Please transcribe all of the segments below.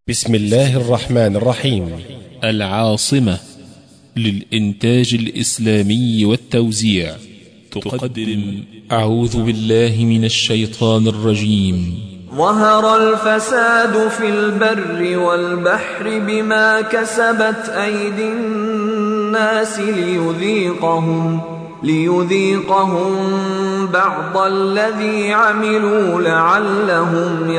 بسم الله الرحمن الرحيم العاصمة للإنتاج الإسلامي والتوزيع تقدم أعوذ بالله من الشيطان الرجيم ظهر الفساد في البر والبحر بما كسبت أيدي الناس ليذيقهم ليذيقهم بعض الذي عملوا لعلهم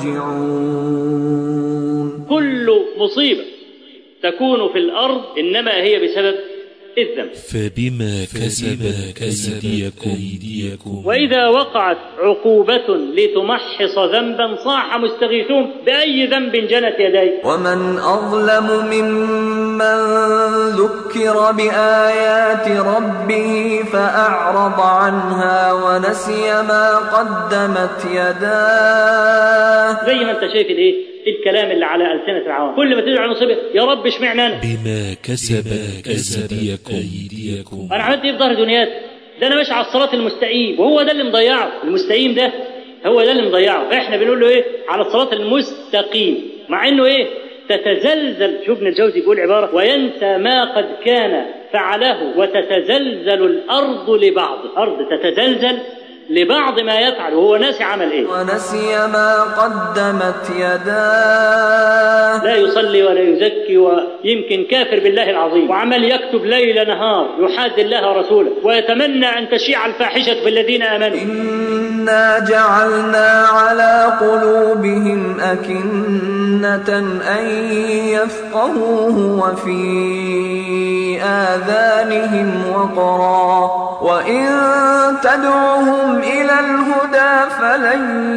يرجعون كل مصيبة تكون في الأرض إنما هي بسبب الذنب فبما كسبت أيديكم وإذا وقعت عقوبة لتمحص ذنبا صاح مستغيثون بأي ذنب جنت يديه ومن أظلم ممن ذكر بآيات ربه فأعرض عنها ونسي ما قدمت يداه زي ما انت شايف الايه الكلام اللي على ألسنة العوام كل ما تدعو مصيبة يا رب اشمعنى انا بما كسبت أيديكم انا عملت ايه في ظهر دنياك ده انا ماشي على الصراط المستقيم وهو ده اللي مضيعه المستقيم ده هو ده اللي مضيعه احنا بنقول له ايه على الصراط المستقيم مع انه ايه تتزلزل شوف ابن الجوزي بيقول عباره وينسى ما قد كان فعله وتتزلزل الارض لبعض الارض تتزلزل لبعض ما يفعل وهو ناسي عمل ايه ونسي ما قدمت يداه لا يصلي ولا يزكي ويمكن كافر بالله العظيم وعمل يكتب ليل نهار يحاد الله ورسوله ويتمنى أن تشيع الفاحشة في الذين آمنوا إنا جعلنا على قلوبهم أكنة أن يفقهوه وفي آذانهم وقرا وإن تدعهم إلى الهدى فلن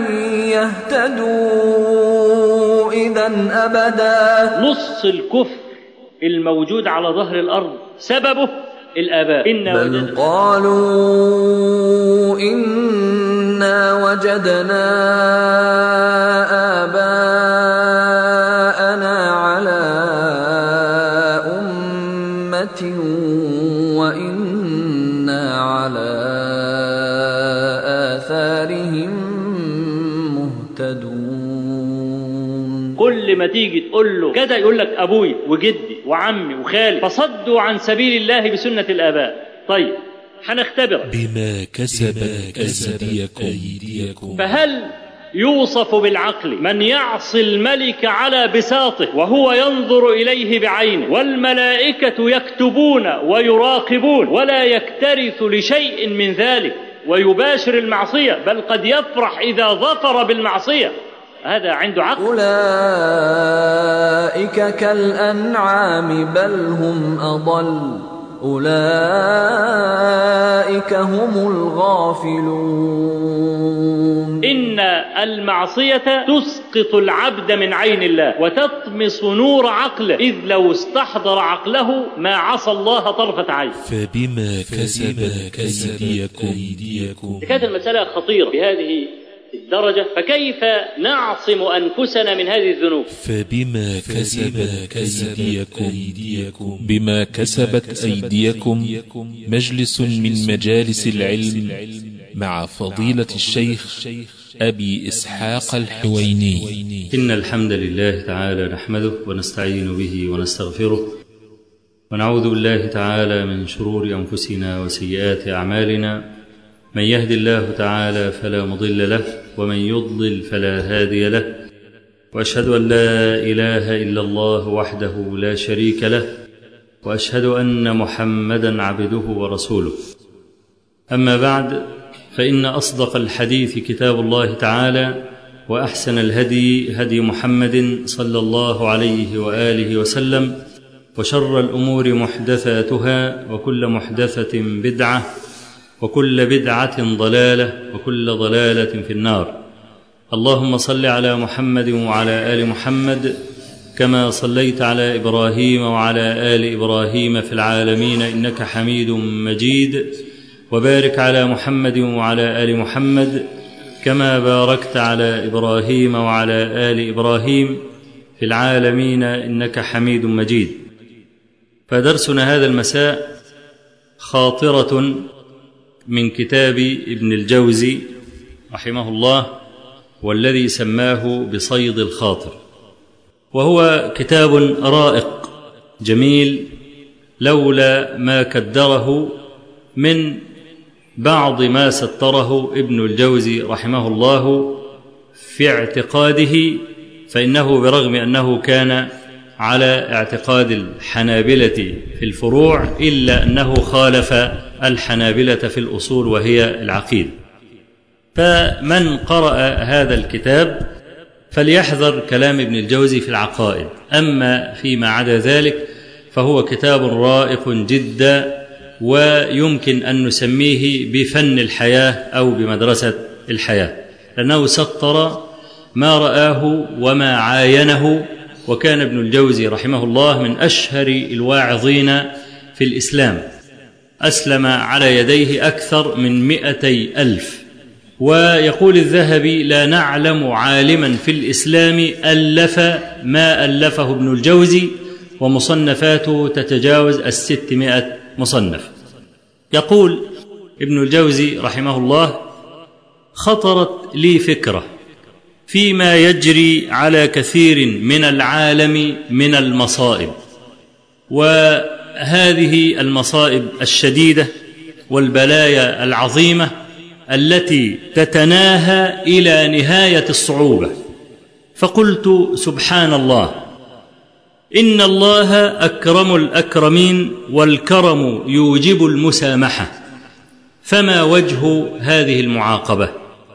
يهتدوا إذا أبدا نص الكفر الموجود على ظهر الأرض سببه الآباء إن بل وجدنا قالوا إنا وجدنا آباءنا على أمة وإنا على آثارهم مهتدون كل ما تيجي تقول له كده يقول لك أبوي وجدي وعمي وخالي فصدوا عن سبيل الله بسنة الآباء طيب هنختبر بما كسبت أيديكم فهل يوصف بالعقل من يعصي الملك على بساطه وهو ينظر اليه بعينه والملائكه يكتبون ويراقبون ولا يكترث لشيء من ذلك ويباشر المعصيه بل قد يفرح اذا ظفر بالمعصيه هذا عنده عقل أولئك كالأنعام بل هم أضل أولئك هم الغافلون ان المعصيه تسقط العبد من عين الله وتطمس نور عقله اذ لو استحضر عقله ما عصى الله طرفه عين فبما كسبت أيديكم كانت المسألة خطيرة بهذه الدرجة فكيف نعصم أنفسنا من هذه الذنوب فبما كسبت أيديكم بما كسبت أيديكم مجلس من مجالس العلم مع فضيلة الشيخ أبي إسحاق الحويني إن الحمد لله تعالى نحمده ونستعين به ونستغفره ونعوذ بالله تعالى من شرور أنفسنا وسيئات أعمالنا من يهد الله تعالى فلا مضل له ومن يضلل فلا هادي له وأشهد أن لا إله إلا الله وحده لا شريك له وأشهد أن محمدا عبده ورسوله أما بعد فإن أصدق الحديث كتاب الله تعالى وأحسن الهدي هدي محمد صلى الله عليه وآله وسلم وشر الأمور محدثاتها وكل محدثة بدعة وكل بدعة ضلالة وكل ضلالة في النار اللهم صل على محمد وعلى آل محمد كما صليت على إبراهيم وعلى آل إبراهيم في العالمين إنك حميد مجيد وبارك على محمد وعلى آل محمد كما باركت على إبراهيم وعلى آل إبراهيم في العالمين إنك حميد مجيد فدرسنا هذا المساء خاطرة من كتاب ابن الجوزي رحمه الله والذي سماه بصيد الخاطر وهو كتاب رائق جميل لولا ما كدره من بعض ما ستره ابن الجوزي رحمه الله في اعتقاده فانه برغم انه كان على اعتقاد الحنابله في الفروع الا انه خالف الحنابله في الاصول وهي العقيده فمن قرا هذا الكتاب فليحذر كلام ابن الجوزي في العقائد اما فيما عدا ذلك فهو كتاب رائق جدا ويمكن ان نسميه بفن الحياه او بمدرسه الحياه لانه سطر ما راه وما عاينه وكان ابن الجوزي رحمه الله من اشهر الواعظين في الاسلام اسلم على يديه اكثر من مائتي الف ويقول الذهبي لا نعلم عالما في الاسلام الف ما الفه ابن الجوزي ومصنفاته تتجاوز الستمائه مصنف يقول ابن الجوزي رحمه الله خطرت لي فكره فيما يجري على كثير من العالم من المصائب وهذه المصائب الشديده والبلايا العظيمه التي تتناهى الى نهايه الصعوبه فقلت سبحان الله ان الله اكرم الاكرمين والكرم يوجب المسامحه فما وجه هذه المعاقبه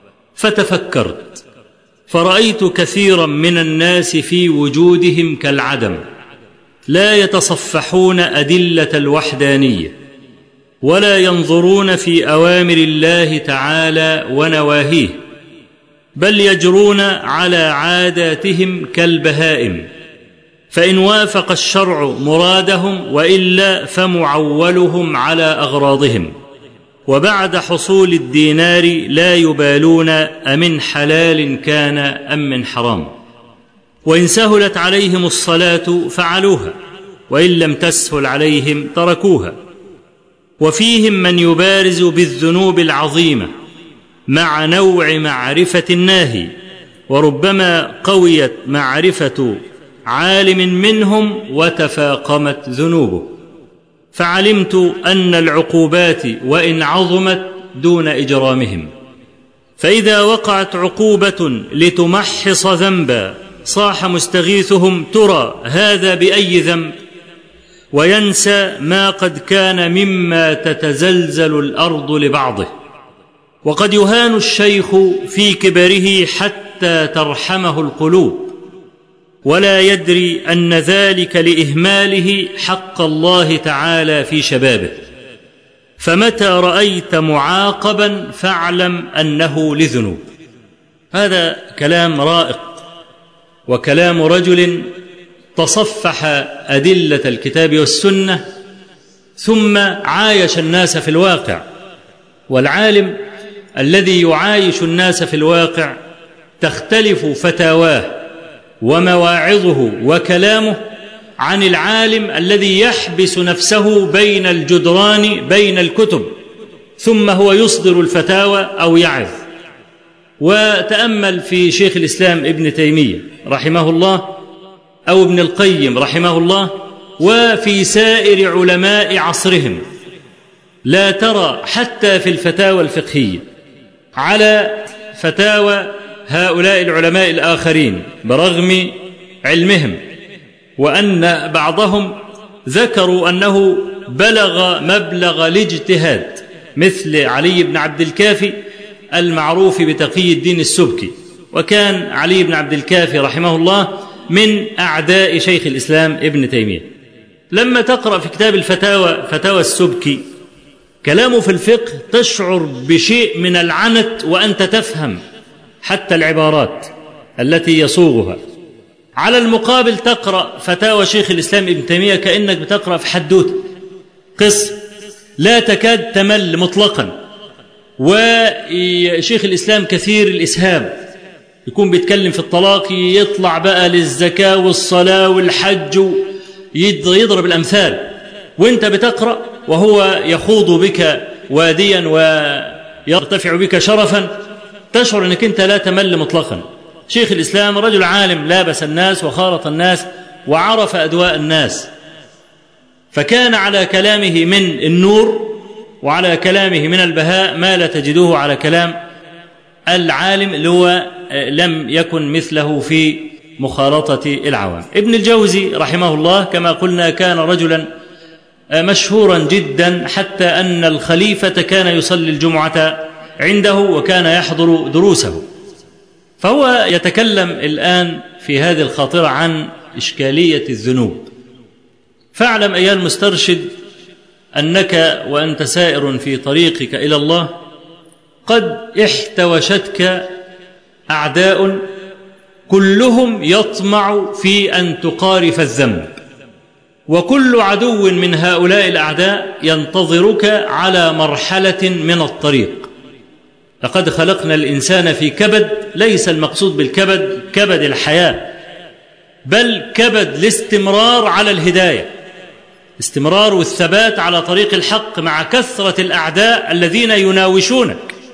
فتفكرت فرايت كثيرا من الناس في وجودهم كالعدم لا يتصفحون ادله الوحدانيه ولا ينظرون في اوامر الله تعالى ونواهيه بل يجرون على عاداتهم كالبهائم فان وافق الشرع مرادهم والا فمعولهم على اغراضهم وبعد حصول الدينار لا يبالون امن حلال كان ام من حرام وان سهلت عليهم الصلاه فعلوها وان لم تسهل عليهم تركوها وفيهم من يبارز بالذنوب العظيمه مع نوع معرفه الناهي وربما قويت معرفه عالم منهم وتفاقمت ذنوبه فعلمت ان العقوبات وان عظمت دون اجرامهم فاذا وقعت عقوبه لتمحص ذنبا صاح مستغيثهم ترى هذا باي ذنب وينسى ما قد كان مما تتزلزل الارض لبعضه وقد يهان الشيخ في كبره حتى ترحمه القلوب ولا يدري ان ذلك لاهماله حق الله تعالى في شبابه فمتى رايت معاقبا فاعلم انه لذنوب هذا كلام رائق وكلام رجل تصفح ادله الكتاب والسنه ثم عايش الناس في الواقع والعالم الذي يعايش الناس في الواقع تختلف فتاواه ومواعظه وكلامه عن العالم الذي يحبس نفسه بين الجدران بين الكتب ثم هو يصدر الفتاوى او يعظ وتامل في شيخ الاسلام ابن تيميه رحمه الله او ابن القيم رحمه الله وفي سائر علماء عصرهم لا ترى حتى في الفتاوى الفقهيه على فتاوى هؤلاء العلماء الاخرين برغم علمهم وان بعضهم ذكروا انه بلغ مبلغ الاجتهاد مثل علي بن عبد الكافي المعروف بتقي الدين السبكي وكان علي بن عبد الكافي رحمه الله من اعداء شيخ الاسلام ابن تيميه لما تقرا في كتاب الفتاوى فتاوى السبكي كلامه في الفقه تشعر بشيء من العنت وانت تفهم حتى العبارات التي يصوغها على المقابل تقرا فتاوى شيخ الاسلام ابن تيميه كانك بتقرا في حدوته قصه لا تكاد تمل مطلقا وشيخ الاسلام كثير الاسهاب يكون بيتكلم في الطلاق يطلع بقى للزكاه والصلاه والحج يضرب الامثال وانت بتقرا وهو يخوض بك واديا ويرتفع بك شرفا تشعر انك انت لا تمل مطلقا شيخ الإسلام رجل عالم لابس الناس وخالط الناس وعرف أدواء الناس فكان على كلامه من النور وعلى كلامه من البهاء ما لا تجدوه على كلام العالم اللي هو لم يكن مثله في مخالطة العوام ابن الجوزي رحمه الله كما قلنا كان رجلا مشهورا جدا حتى أن الخليفة كان يصلي الجمعة عنده وكان يحضر دروسه فهو يتكلم الآن في هذه الخاطرة عن إشكالية الذنوب فاعلم أيها المسترشد أنك وأنت سائر في طريقك إلى الله قد احتوشتك أعداء كلهم يطمع في أن تقارف الذنب وكل عدو من هؤلاء الأعداء ينتظرك على مرحلة من الطريق لقد خلقنا الإنسان في كبد ليس المقصود بالكبد كبد الحياة بل كبد الاستمرار على الهداية استمرار والثبات على طريق الحق مع كثرة الأعداء الذين يناوشونك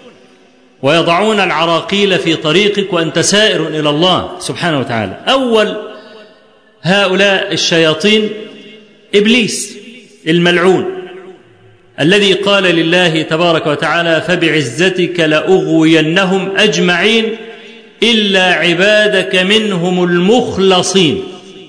ويضعون العراقيل في طريقك وأنت سائر إلى الله سبحانه وتعالى أول هؤلاء الشياطين إبليس الملعون الذي قال لله تبارك وتعالى فبعزتك لأغوينهم أجمعين إلا عبادك منهم المخلصين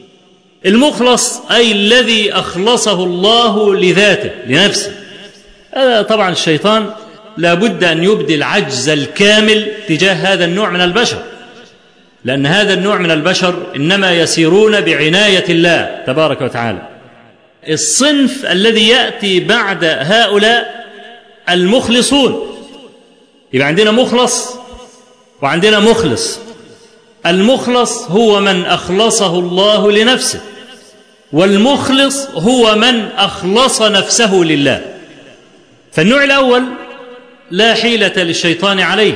المخلص أي الذي أخلصه الله لذاته لنفسه هذا طبعا الشيطان لابد أن يبدي العجز الكامل تجاه هذا النوع من البشر لأن هذا النوع من البشر إنما يسيرون بعناية الله تبارك وتعالى الصنف الذي يأتي بعد هؤلاء المخلصون يبقى عندنا مخلص وعندنا مخلص المخلص هو من أخلصه الله لنفسه والمخلص هو من أخلص نفسه لله فالنوع الأول لا حيلة للشيطان عليه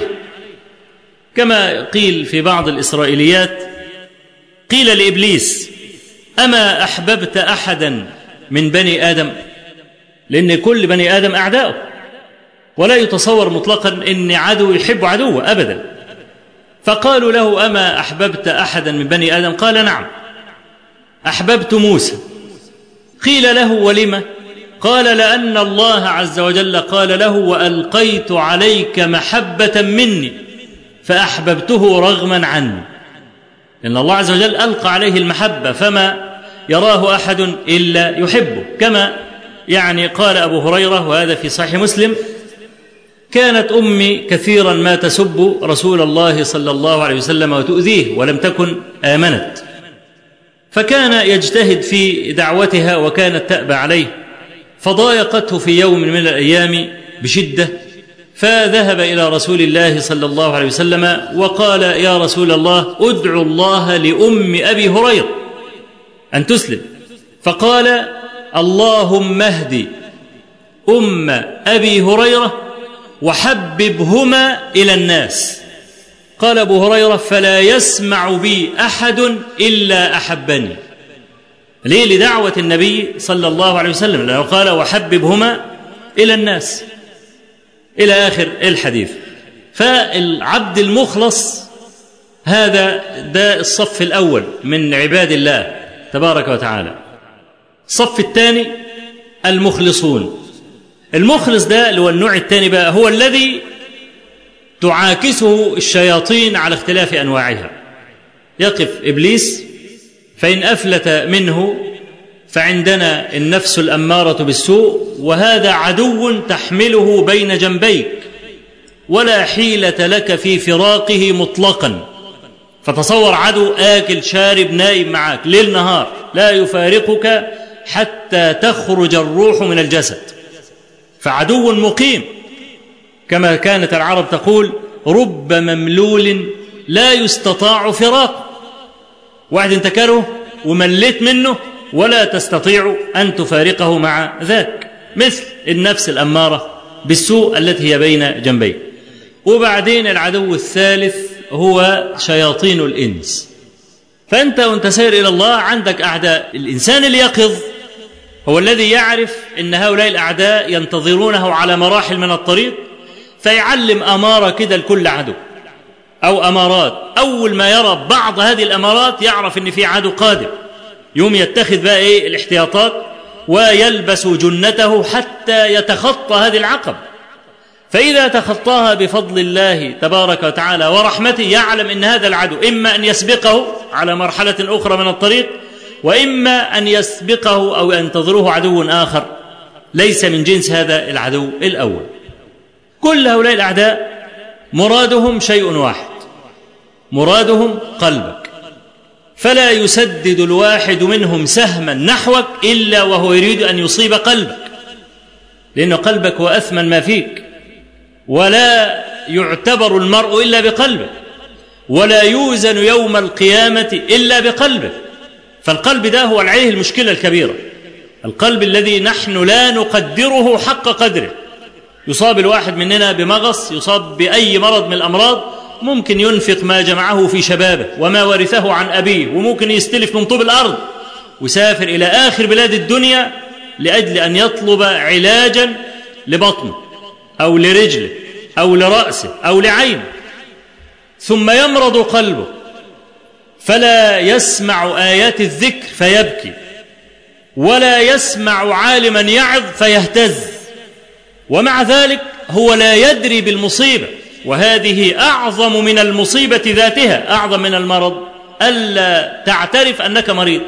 كما قيل في بعض الإسرائيليات قيل لإبليس أما أحببت أحدا من بني آدم لأن كل بني آدم أعداؤه ولا يتصور مطلقا أن عدو يحب عدوه أبدا فقالوا له أما أحببت أحدا من بني آدم قال نعم أحببت موسى قيل له ولم قال لأن الله عز وجل قال له وألقيت عليك محبة مني فأحببته رغما عني لأن الله عز وجل ألقى عليه المحبة فما يراه أحد إلا يحبه كما يعني قال أبو هريرة وهذا في صحيح مسلم كانت أمي كثيرا ما تسب رسول الله صلى الله عليه وسلم وتؤذيه ولم تكن آمنت فكان يجتهد في دعوتها وكانت تأبى عليه فضايقته في يوم من الأيام بشدة فذهب إلى رسول الله صلى الله عليه وسلم وقال يا رسول الله ادعو الله لأم أبي هريرة أن تسلم فقال اللهم اهد أم أبي هريرة وحببهما إلى الناس قال أبو هريرة فلا يسمع بي أحد إلا أحبني ليه لدعوة النبي صلى الله عليه وسلم لأنه قال وحببهما إلى الناس إلى آخر الحديث فالعبد المخلص هذا ده الصف الأول من عباد الله تبارك وتعالى الصف الثاني المخلصون المخلص ده اللي هو النوع الثاني بقى هو الذي تعاكسه الشياطين على اختلاف انواعها يقف ابليس فان افلت منه فعندنا النفس الاماره بالسوء وهذا عدو تحمله بين جنبيك ولا حيله لك في فراقه مطلقا فتصور عدو آكل شارب نايم معك ليل نهار لا يفارقك حتى تخرج الروح من الجسد فعدو مقيم كما كانت العرب تقول رب مملول لا يستطاع فراق واحد انت كره ومليت منه ولا تستطيع ان تفارقه مع ذاك مثل النفس الاماره بالسوء التي هي بين جنبيه وبعدين العدو الثالث هو شياطين الانس فانت وانت سير الى الله عندك اعداء الانسان اليقظ هو الذي يعرف ان هؤلاء الاعداء ينتظرونه على مراحل من الطريق فيعلم اماره كده لكل عدو أو أمارات أول ما يرى بعض هذه الأمارات يعرف أن في عدو قادم يوم يتخذ بقى إيه الاحتياطات ويلبس جنته حتى يتخطى هذه العقبة فإذا تخطاها بفضل الله تبارك وتعالى ورحمته يعلم أن هذا العدو إما أن يسبقه على مرحلة أخرى من الطريق وإما أن يسبقه أو ينتظره عدو آخر ليس من جنس هذا العدو الأول كل هؤلاء الأعداء مرادهم شيء واحد مرادهم قلبك فلا يسدد الواحد منهم سهما نحوك إلا وهو يريد أن يصيب قلبك لأن قلبك هو أثمن ما فيك ولا يعتبر المرء إلا بقلبه ولا يوزن يوم القيامة إلا بقلبه فالقلب ده هو عليه المشكلة الكبيرة القلب الذي نحن لا نقدره حق قدره يصاب الواحد مننا بمغص يصاب بأي مرض من الأمراض ممكن ينفق ما جمعه في شبابه وما ورثه عن أبيه وممكن يستلف من طوب الأرض وسافر إلى آخر بلاد الدنيا لأجل أن يطلب علاجا لبطنه أو لرجله أو لرأسه أو لعينه ثم يمرض قلبه فلا يسمع آيات الذكر فيبكي ولا يسمع عالما يعظ فيهتز ومع ذلك هو لا يدري بالمصيبة وهذه أعظم من المصيبة ذاتها أعظم من المرض ألا تعترف أنك مريض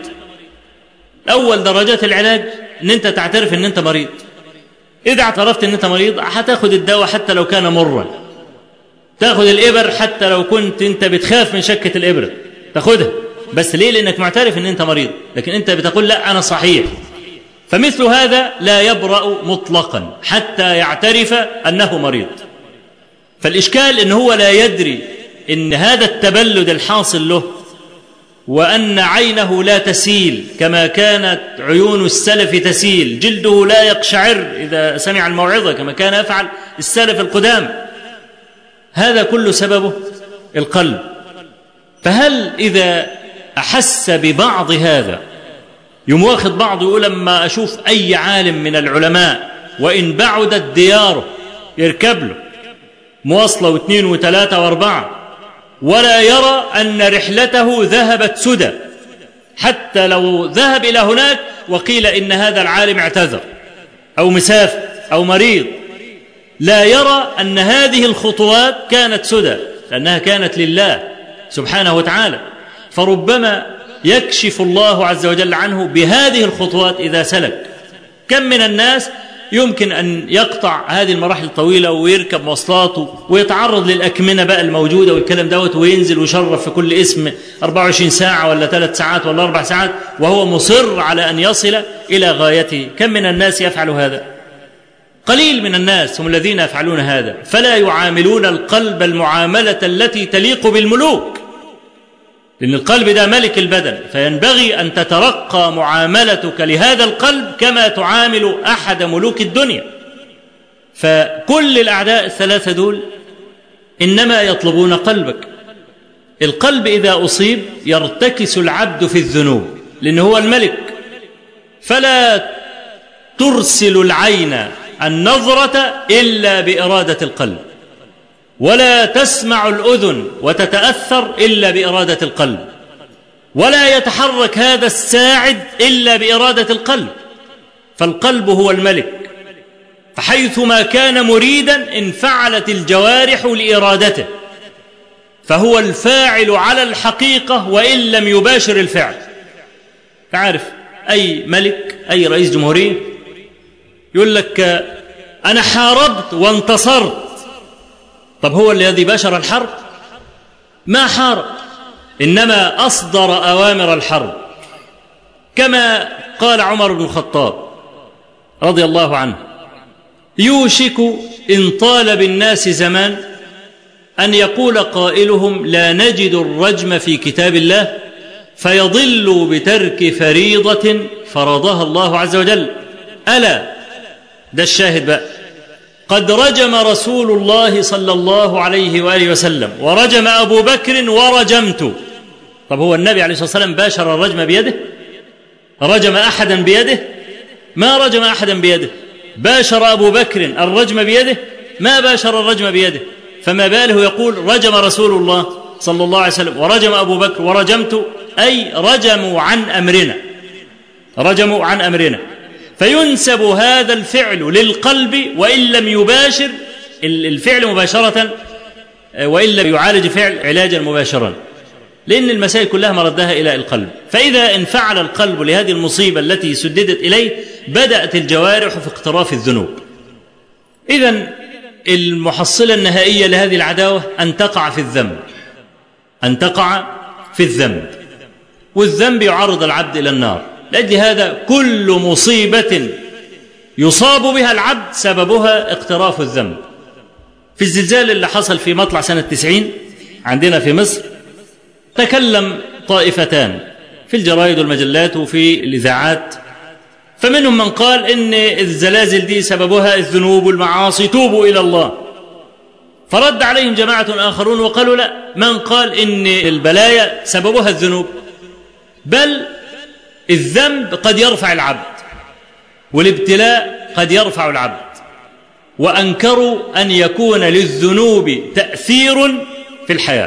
أول درجات العلاج أن أنت تعترف أن أنت مريض إذا اعترفت أن أنت مريض هتاخد الدواء حتى لو كان مرا تاخد الإبر حتى لو كنت أنت بتخاف من شكة الإبرة تاخدها بس ليه لأنك معترف أن أنت مريض لكن أنت بتقول لا أنا صحيح فمثل هذا لا يبرأ مطلقا حتى يعترف أنه مريض فالإشكال أنه هو لا يدري أن هذا التبلد الحاصل له وأن عينه لا تسيل كما كانت عيون السلف تسيل جلده لا يقشعر إذا سمع الموعظة كما كان يفعل السلف القدام هذا كل سببه القلب فهل إذا أحس ببعض هذا يوم واخد بعض يقول لما أشوف أي عالم من العلماء وإن بعدت دياره يركب له مواصلة واثنين وثلاثة واربعة ولا يرى أن رحلته ذهبت سدى حتى لو ذهب إلى هناك وقيل إن هذا العالم اعتذر أو مسافر أو مريض لا يرى أن هذه الخطوات كانت سدى لأنها كانت لله سبحانه وتعالى فربما يكشف الله عز وجل عنه بهذه الخطوات إذا سلك كم من الناس يمكن أن يقطع هذه المراحل الطويلة ويركب مواصلاته ويتعرض للأكمنة بقى الموجودة والكلام دوت وينزل ويشرف في كل اسم 24 ساعة ولا ثلاث ساعات ولا أربع ساعات وهو مصر على أن يصل إلى غايته كم من الناس يفعل هذا قليل من الناس هم الذين يفعلون هذا فلا يعاملون القلب المعاملة التي تليق بالملوك لأن القلب ده ملك البدن فينبغي أن تترقى معاملتك لهذا القلب كما تعامل أحد ملوك الدنيا فكل الأعداء الثلاثة دول إنما يطلبون قلبك القلب إذا أصيب يرتكس العبد في الذنوب لأنه هو الملك فلا ترسل العين النظرة إلا بإرادة القلب ولا تسمع الأذن وتتأثر إلا بإرادة القلب ولا يتحرك هذا الساعد إلا بإرادة القلب فالقلب هو الملك فحيثما كان مريدا انفعلت الجوارح لإرادته فهو الفاعل على الحقيقة وإن لم يباشر الفعل تعرف أي ملك أي رئيس جمهورية يقول لك أنا حاربت وانتصرت طب هو الذي باشر الحرب ما حارب إنما أصدر أوامر الحرب كما قال عمر بن الخطاب رضي الله عنه يوشك إن طال بالناس زمان أن يقول قائلهم لا نجد الرجم في كتاب الله فيضل بترك فريضة فرضها الله عز وجل ألا ده الشاهد بقى قد رجم رسول الله صلى الله عليه وآله وسلم ورجم أبو بكر ورجمت طب هو النبي عليه الصلاة والسلام باشر الرجم بيده رجم أحدا بيده ما رجم أحدا بيده باشر أبو بكر الرجم بيده ما باشر الرجم بيده فما باله يقول رجم رسول الله صلى الله عليه وسلم ورجم أبو بكر ورجمت أي رجموا عن أمرنا رجموا عن أمرنا فينسب هذا الفعل للقلب وإن لم يباشر الفعل مباشرة وإن لم يعالج فعل علاجا مباشرا لأن المسائل كلها مردها إلى القلب فإذا انفعل القلب لهذه المصيبة التي سددت إليه بدأت الجوارح في اقتراف الذنوب إذا المحصلة النهائية لهذه العداوة أن تقع في الذنب أن تقع في الذنب والذنب يعرض العبد إلى النار لأجل هذا كل مصيبة يصاب بها العبد سببها اقتراف الذنب في الزلزال اللي حصل في مطلع سنة تسعين عندنا في مصر تكلم طائفتان في الجرائد والمجلات وفي الإذاعات فمنهم من قال إن الزلازل دي سببها الذنوب والمعاصي توبوا إلى الله فرد عليهم جماعة آخرون وقالوا لا من قال إن البلايا سببها الذنوب بل الذنب قد يرفع العبد والابتلاء قد يرفع العبد وأنكروا أن يكون للذنوب تأثير في الحياة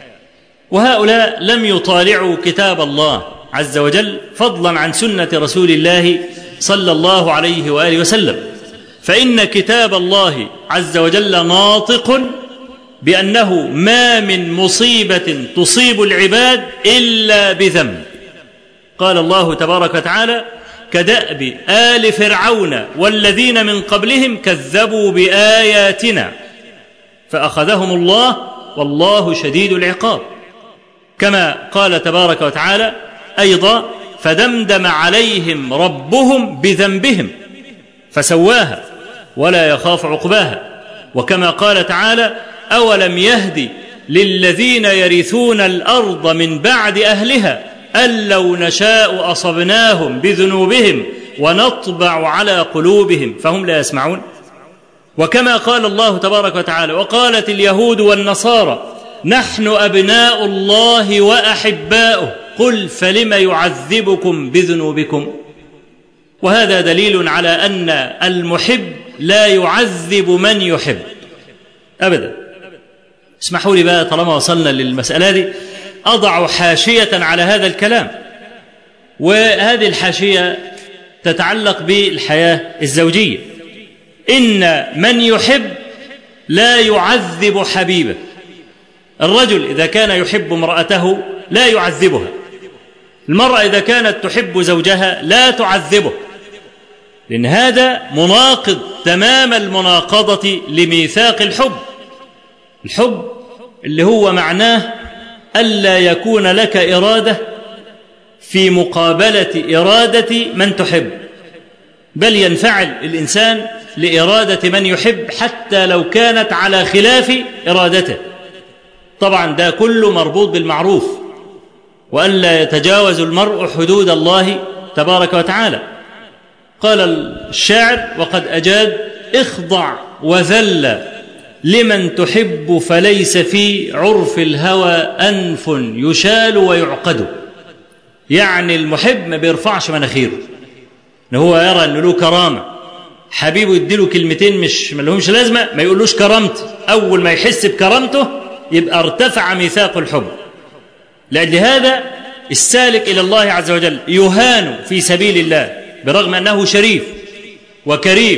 وهؤلاء لم يطالعوا كتاب الله عز وجل فضلا عن سنة رسول الله صلى الله عليه وآله وسلم فإن كتاب الله عز وجل ناطق بأنه ما من مصيبة تصيب العباد إلا بذنب قال الله تبارك وتعالى كدأب آل فرعون والذين من قبلهم كذبوا بآياتنا فأخذهم الله والله شديد العقاب كما قال تبارك وتعالى أيضا فدمدم عليهم ربهم بذنبهم فسواها ولا يخاف عقباها وكما قال تعالى أولم يهدي للذين يرثون الأرض من بعد أهلها أن لو نشاء أصبناهم بذنوبهم ونطبع على قلوبهم فهم لا يسمعون وكما قال الله تبارك وتعالى وقالت اليهود والنصارى نحن أبناء الله وأحباؤه قل فلم يعذبكم بذنوبكم وهذا دليل على أن المحب لا يعذب من يحب أبدا اسمحوا لي بقى طالما وصلنا للمسألة دي أضع حاشية على هذا الكلام وهذه الحاشية تتعلق بالحياة الزوجية إن من يحب لا يعذب حبيبه الرجل إذا كان يحب امرأته لا يعذبها المرأة إذا كانت تحب زوجها لا تعذبه لأن هذا مناقض تمام المناقضة لميثاق الحب الحب اللي هو معناه ألا يكون لك إرادة في مقابلة إرادة من تحب بل ينفعل الإنسان لإرادة من يحب حتى لو كانت على خلاف إرادته طبعا ده كله مربوط بالمعروف وألا يتجاوز المرء حدود الله تبارك وتعالى قال الشاعر وقد أجاد اخضع وذل لمن تحب فليس في عرف الهوى أنف يشال ويعقد يعني المحب ما بيرفعش مناخيره ان هو يرى انه له كرامه حبيبه يديله كلمتين مش ما لهمش لازمه ما يقولوش كرامتي اول ما يحس بكرامته يبقى ارتفع ميثاق الحب لاجل هذا السالك الى الله عز وجل يهان في سبيل الله برغم انه شريف وكريم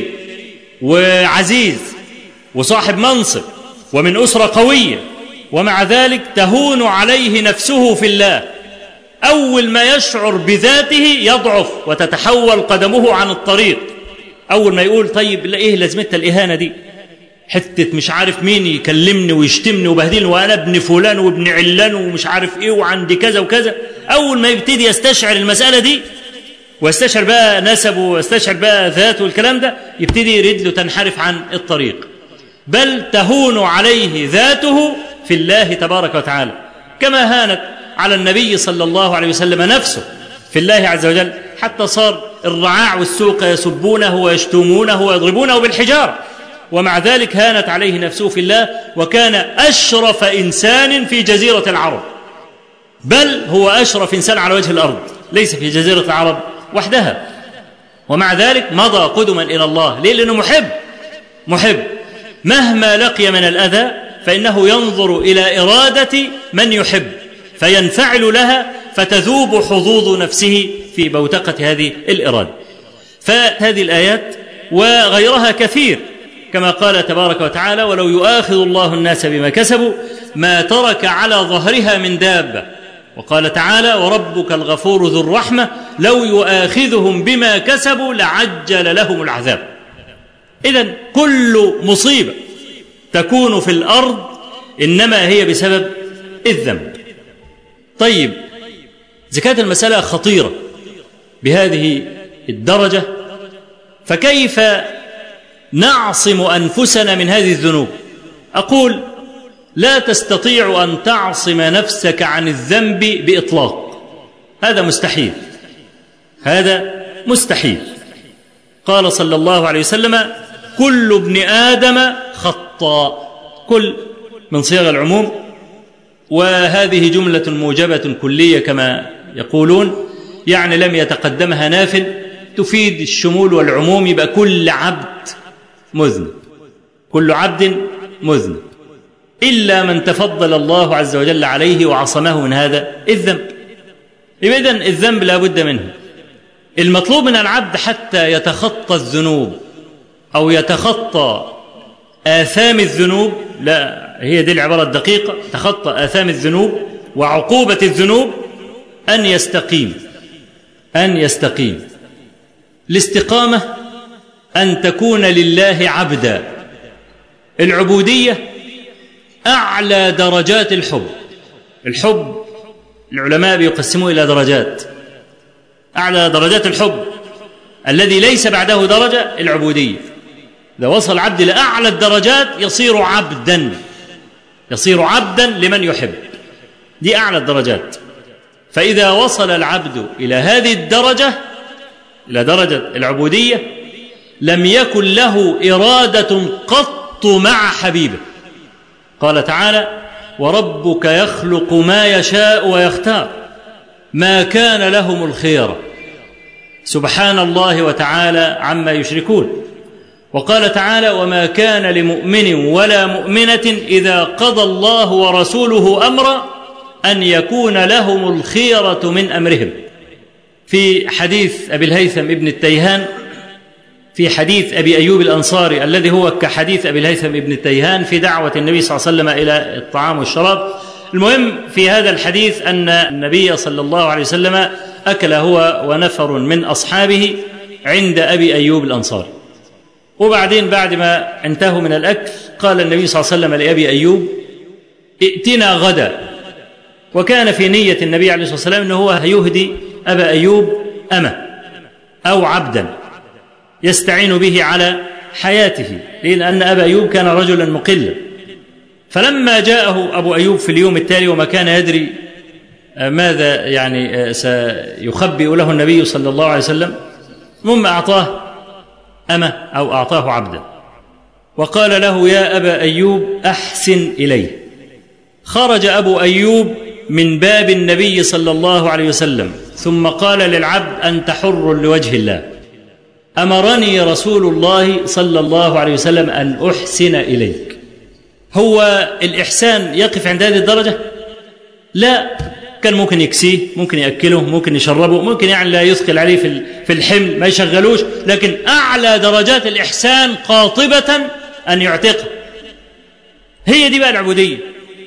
وعزيز وصاحب منصب ومن اسره قويه ومع ذلك تهون عليه نفسه في الله اول ما يشعر بذاته يضعف وتتحول قدمه عن الطريق اول ما يقول طيب ايه لازمتها الاهانه دي حته مش عارف مين يكلمني ويشتمني وبهدلني وانا ابن فلان وابن علان ومش عارف ايه وعندي كذا وكذا اول ما يبتدي يستشعر المساله دي ويستشعر بقى نسبه ويستشعر بقى ذاته والكلام ده يبتدي رجله تنحرف عن الطريق بل تهون عليه ذاته في الله تبارك وتعالى كما هانت على النبي صلى الله عليه وسلم نفسه في الله عز وجل حتى صار الرعاع والسوق يسبونه ويشتمونه ويضربونه بالحجار ومع ذلك هانت عليه نفسه في الله وكان أشرف إنسان في جزيرة العرب بل هو أشرف إنسان على وجه الأرض ليس في جزيرة العرب وحدها ومع ذلك مضى قدما إلى الله ليه لأنه محب محب مهما لقي من الأذى فإنه ينظر إلى إرادة من يحب فينفعل لها فتذوب حظوظ نفسه في بوتقة هذه الإرادة فهذه الآيات وغيرها كثير كما قال تبارك وتعالى ولو يؤاخذ الله الناس بما كسبوا ما ترك على ظهرها من دابة وقال تعالى وربك الغفور ذو الرحمة لو يؤاخذهم بما كسبوا لعجل لهم العذاب إذا كل مصيبة تكون في الأرض إنما هي بسبب الذنب طيب زكاة المسألة خطيرة بهذه الدرجة فكيف نعصم أنفسنا من هذه الذنوب أقول لا تستطيع أن تعصم نفسك عن الذنب بإطلاق هذا مستحيل هذا مستحيل قال صلى الله عليه وسلم كل ابن آدم خطاء كل من صيغ العموم وهذه جملة موجبة كلية كما يقولون يعني لم يتقدمها نافل تفيد الشمول والعموم يبقى كل عبد مذنب كل عبد مذنب إلا من تفضل الله عز وجل عليه وعصمه من هذا الذنب إذن الذنب لا بد منه المطلوب من العبد حتى يتخطى الذنوب أو يتخطى آثام الذنوب لا هي دي العبارة الدقيقة تخطى آثام الذنوب وعقوبة الذنوب أن يستقيم أن يستقيم الاستقامة أن تكون لله عبدا العبودية أعلى درجات الحب الحب العلماء بيقسموه إلى درجات أعلى درجات الحب الذي ليس بعده درجة العبودية إذا وصل العبد لأعلى الدرجات يصير عبدا يصير عبدا لمن يحب دي أعلى الدرجات فإذا وصل العبد إلى هذه الدرجة إلى درجة العبودية لم يكن له إرادة قط مع حبيبه قال تعالى وربك يخلق ما يشاء ويختار ما كان لهم الخيره سبحان الله وتعالى عما يشركون وقال تعالى وما كان لمؤمن ولا مؤمنه اذا قضى الله ورسوله امرا ان يكون لهم الخيره من امرهم في حديث ابي الهيثم ابن التيهان في حديث ابي ايوب الانصاري الذي هو كحديث ابي الهيثم ابن التيهان في دعوه النبي صلى الله عليه وسلم الى الطعام والشراب المهم في هذا الحديث ان النبي صلى الله عليه وسلم اكل هو ونفر من اصحابه عند ابي ايوب الانصاري وبعدين بعد ما انتهوا من الاكل قال النبي صلى الله عليه وسلم لابي ايوب ائتنا غدا وكان في نيه النبي عليه الصلاه والسلام انه هو هيهدي ابا ايوب امه او عبدا يستعين به على حياته لان ابا ايوب كان رجلا مقلا فلما جاءه ابو ايوب في اليوم التالي وما كان يدري ماذا يعني سيخبئ له النبي صلى الله عليه وسلم ثم اعطاه امه او اعطاه عبدا وقال له يا ابا ايوب احسن اليه خرج ابو ايوب من باب النبي صلى الله عليه وسلم ثم قال للعبد انت حر لوجه الله امرني رسول الله صلى الله عليه وسلم ان احسن اليك هو الاحسان يقف عند هذه الدرجه لا كان ممكن يكسيه ممكن ياكله ممكن يشربه ممكن يعني لا يثقل عليه في في الحمل ما يشغلوش لكن اعلى درجات الاحسان قاطبه ان يعتقه هي دي بقى العبوديه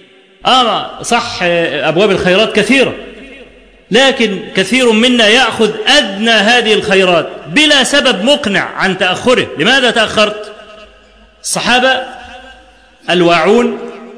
اه صح ابواب الخيرات كثيره لكن كثير منا ياخذ ادنى هذه الخيرات بلا سبب مقنع عن تاخره لماذا تاخرت الصحابه الواعون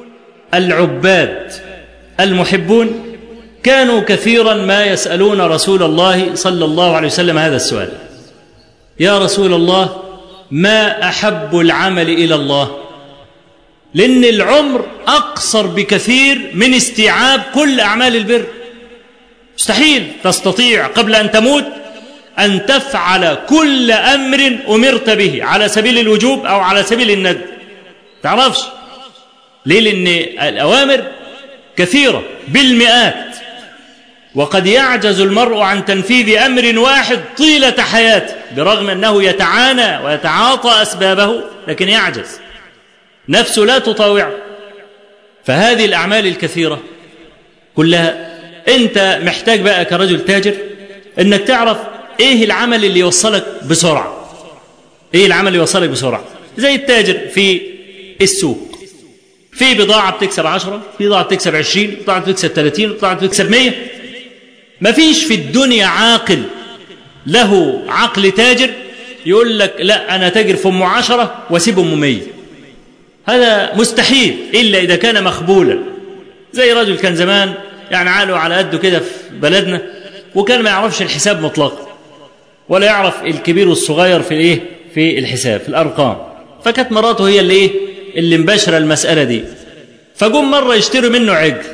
العباد المحبون كانوا كثيرا ما يسالون رسول الله صلى الله عليه وسلم هذا السؤال يا رسول الله ما احب العمل الى الله لان العمر اقصر بكثير من استيعاب كل اعمال البر مستحيل تستطيع قبل ان تموت ان تفعل كل امر امرت به على سبيل الوجوب او على سبيل الند تعرفش ليه لان الاوامر كثيره بالمئات وقد يعجز المرء عن تنفيذ امر واحد طيله حياته برغم انه يتعانى ويتعاطى اسبابه لكن يعجز نفسه لا تطاوعه فهذه الأعمال الكثيرة كلها أنت محتاج بقى كرجل تاجر أنك تعرف إيه العمل اللي يوصلك بسرعة إيه العمل اللي يوصلك بسرعة زي التاجر في السوق في بضاعة بتكسب عشرة في بضاعة بتكسب عشرين بضاعة بتكسب ثلاثين بضاعة بتكسب مية مفيش في الدنيا عاقل له عقل تاجر يقول لك لا أنا تاجر في أم عشرة وأسيب أم مية هذا مستحيل إلا إذا كان مخبولا زي رجل كان زمان يعني عاله على قده كده في بلدنا وكان ما يعرفش الحساب مطلقا ولا يعرف الكبير والصغير في الايه في الحساب في الارقام فكانت مراته هي اللي ايه اللي مباشره المساله دي فجم مره يشتروا منه عجل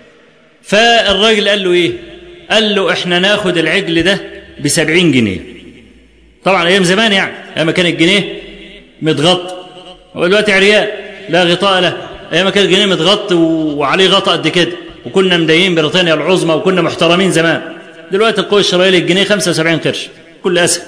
فالراجل قال له ايه قال له احنا ناخد العجل ده ب 70 جنيه طبعا ايام زمان يعني ايام كان الجنيه متغطى هو دلوقتي عريان لا غطاء له ايام كان الجنيه متغطي وعليه غطاء قد كده وكنا مدين بريطانيا العظمى وكنا محترمين زمان دلوقتي القوه الشرائيه للجنيه 75 قرش كل اسهل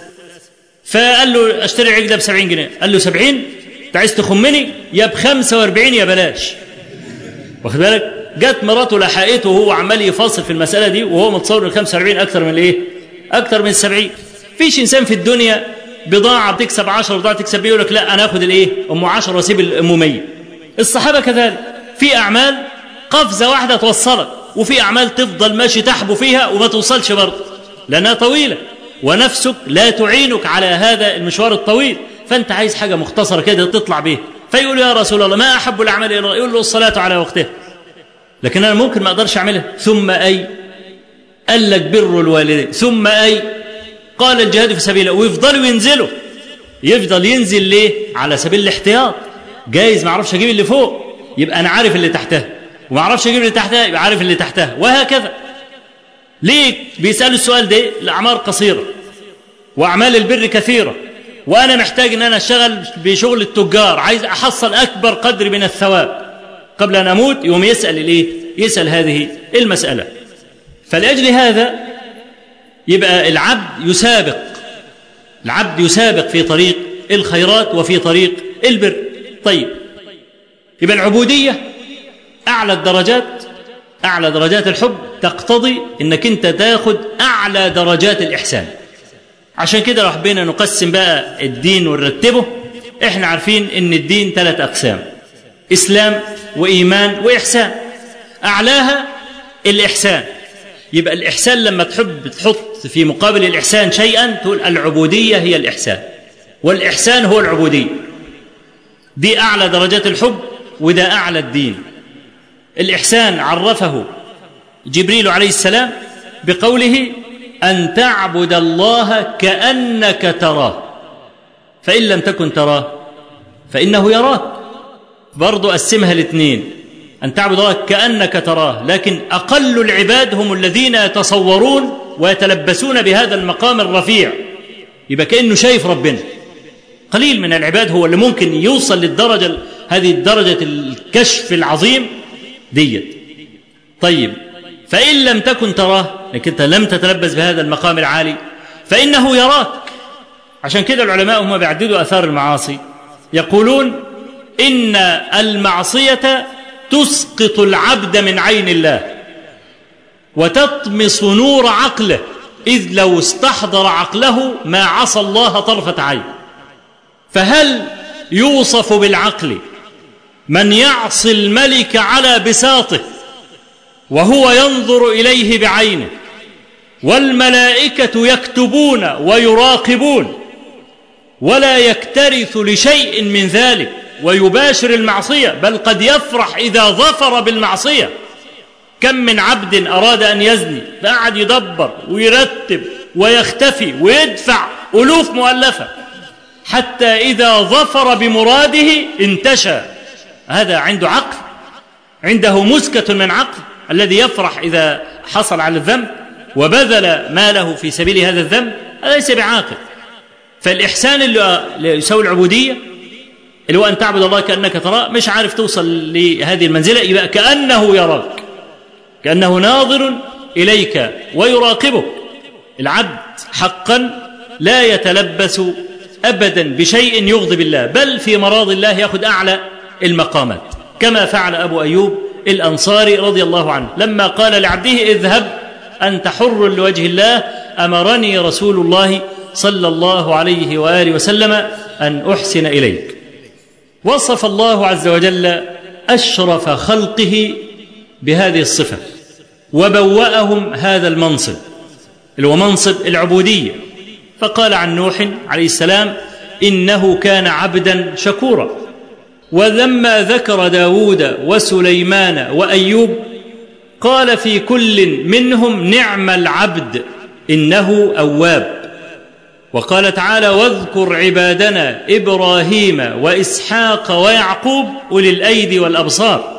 فقال له اشتري عجله ب 70 جنيه قال له 70 انت عايز تخمني يا ب 45 يا بلاش واخد بالك جت مراته لحقته وهو عمال يفاصل في المساله دي وهو متصور ال 45 اكتر من الايه؟ اكتر من ال 70 فيش انسان في الدنيا بضاعه بتكسب 10 بضاعه تكسب يقول لك لا انا اخد الايه؟ ام 10 واسيب الام 100 الصحابه كذلك في اعمال قفزه واحده توصلك وفي اعمال تفضل ماشي تحبو فيها وما توصلش برضه لانها طويله ونفسك لا تعينك على هذا المشوار الطويل فانت عايز حاجه مختصره كده تطلع بيها فيقول يا رسول الله ما احب الاعمال الى الله يقول له الصلاه على وقتها لكن انا ممكن ما اقدرش اعملها ثم اي قال لك بر الوالدين ثم اي قال الجهاد في سبيل الله ويفضلوا ينزلوا يفضل ينزل ليه على سبيل الاحتياط جايز ما اعرفش اجيب اللي فوق يبقى انا عارف اللي تحتها وما اعرفش اجيب اللي تحتها يبقى عارف اللي تحتها وهكذا ليه بيسالوا السؤال ده الاعمار قصيره واعمال البر كثيره وانا محتاج ان انا اشتغل بشغل التجار عايز احصل اكبر قدر من الثواب قبل ان اموت يوم يسال الايه يسال هذه المساله فلاجل هذا يبقى العبد يسابق العبد يسابق في طريق الخيرات وفي طريق البر طيب يبقى العبوديه اعلى الدرجات اعلى درجات الحب تقتضي انك انت تاخد اعلى درجات الاحسان عشان كده راح بينا نقسم بقى الدين ونرتبه احنا عارفين ان الدين ثلاث اقسام اسلام وايمان واحسان اعلاها الاحسان يبقى الاحسان لما تحب تحط في مقابل الاحسان شيئا تقول العبوديه هي الاحسان والاحسان هو العبوديه دي اعلى درجات الحب وده اعلى الدين الاحسان عرفه جبريل عليه السلام بقوله ان تعبد الله كانك تراه فان لم تكن تراه فانه يراك برضو قسمها الاثنين ان تعبد الله كانك تراه لكن اقل العباد هم الذين يتصورون ويتلبسون بهذا المقام الرفيع يبقى كانه شايف ربنا قليل من العباد هو اللي ممكن يوصل للدرجه هذه الدرجه الكشف العظيم ديت طيب فإن لم تكن تراه لكن أنت لم تتلبس بهذا المقام العالي فإنه يراك عشان كده العلماء هم بيعددوا أثار المعاصي يقولون إن المعصية تسقط العبد من عين الله وتطمس نور عقله إذ لو استحضر عقله ما عصى الله طرفة عين فهل يوصف بالعقل من يعصي الملك على بساطه وهو ينظر اليه بعينه والملائكه يكتبون ويراقبون ولا يكترث لشيء من ذلك ويباشر المعصيه بل قد يفرح اذا ظفر بالمعصيه كم من عبد اراد ان يزني فقعد يدبر ويرتب ويختفي ويدفع الوف مؤلفه حتى اذا ظفر بمراده انتشى هذا عنده عقل عنده مسكة من عقل الذي يفرح إذا حصل على الذنب وبذل ماله في سبيل هذا الذنب هذا ليس بعاقل فالإحسان اللي يساوي العبودية اللي هو أن تعبد الله كأنك تراه مش عارف توصل لهذه المنزلة يبقى كأنه يراك كأنه ناظر إليك ويراقبك العبد حقا لا يتلبس أبدا بشيء يغضب الله بل في مراض الله يأخذ أعلى المقامات كما فعل أبو أيوب الأنصاري رضي الله عنه لما قال لعبده اذهب أنت حر لوجه الله أمرني رسول الله صلى الله عليه وآله وسلم أن أحسن إليك وصف الله عز وجل أشرف خلقه بهذه الصفة وبوأهم هذا المنصب اللي هو منصب العبودية فقال عن نوح عليه السلام إنه كان عبدا شكورا ولما ذكر داود وسليمان وأيوب قال في كل منهم نعم العبد إنه أواب وقال تعالى واذكر عبادنا إبراهيم وإسحاق ويعقوب أولي الأيدي والأبصار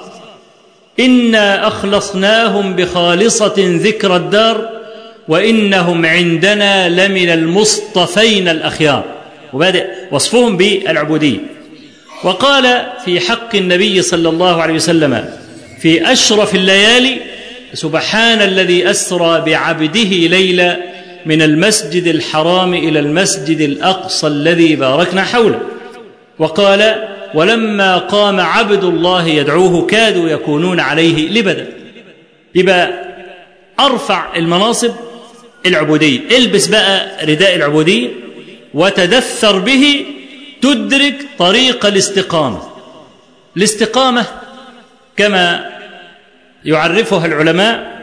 إنا أخلصناهم بخالصة ذكر الدار وإنهم عندنا لمن المصطفين الأخيار وبدأ وصفهم بالعبودية وقال في حق النبي صلى الله عليه وسلم في أشرف الليالي سبحان الذي أسرى بعبده ليلا من المسجد الحرام إلى المسجد الأقصى الذي باركنا حوله وقال ولما قام عبد الله يدعوه كادوا يكونون عليه لبدا يبقى أرفع المناصب العبودية البس بقى رداء العبودية وتدثر به تدرك طريق الاستقامة الاستقامة كما يعرفها العلماء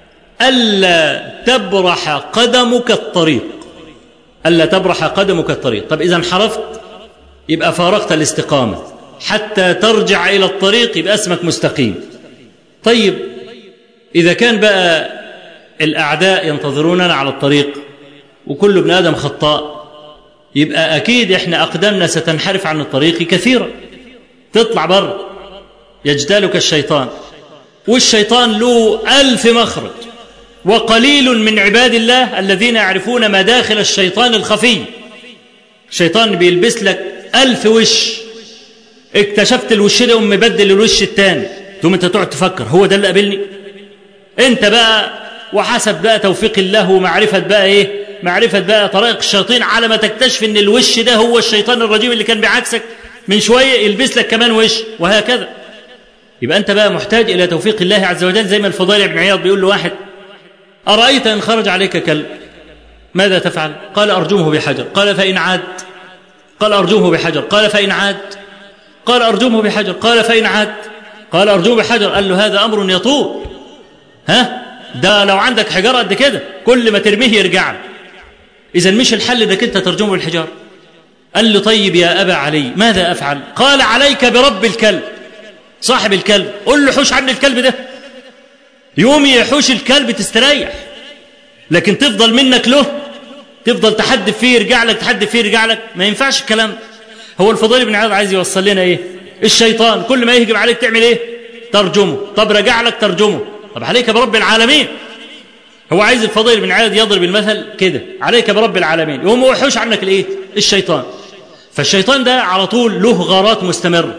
ألا تبرح قدمك الطريق ألا تبرح قدمك الطريق طب إذا انحرفت يبقى فارقت الاستقامة حتى ترجع إلى الطريق يبقى اسمك مستقيم طيب إذا كان بقى الأعداء ينتظروننا على الطريق وكل ابن آدم خطاء يبقى أكيد إحنا أقدامنا ستنحرف عن الطريق كثيرا تطلع بره يجتالك الشيطان والشيطان له ألف مخرج وقليل من عباد الله الذين يعرفون مداخل الشيطان الخفي الشيطان بيلبس لك ألف وش اكتشفت الوش ده ومبدل مبدل الوش التاني ثم انت تقعد تفكر هو ده اللي قابلني انت بقى وحسب بقى توفيق الله ومعرفة بقى ايه معرفة بقى طريق الشياطين على ما تكتشف ان الوش ده هو الشيطان الرجيم اللي كان بعكسك من شوية يلبس لك كمان وش وهكذا يبقى أنت بقى محتاج إلى توفيق الله عز وجل زي ما الفضيل بن عياض بيقول له واحد أرأيت إن خرج عليك كلب ماذا تفعل قال أرجمه بحجر قال فإن عاد قال أرجمه بحجر قال فإن عاد قال أرجمه بحجر قال فإن عاد قال أرجمه بحجر قال له هذا أمر يطول ها ده لو عندك حجارة قد كده كل ما ترميه يرجع لك إذا مش الحل انك أنت ترجمه بالحجار قال له طيب يا أبا علي ماذا أفعل قال عليك برب الكلب صاحب الكلب قول له حوش عني الكلب ده يوم يحوش الكلب تستريح لكن تفضل منك له تفضل تحدف فيه يرجع لك تحدف فيه يرجع لك ما ينفعش الكلام هو الفضيل بن عياض عايز يوصل لنا ايه الشيطان كل ما يهجم عليك تعمل ايه ترجمه طب رجع لك ترجمه طب عليك برب العالمين هو عايز الفضيل بن عياض يضرب المثل كده عليك برب العالمين يقوم هو يحوش عنك الايه الشيطان فالشيطان ده على طول له غارات مستمره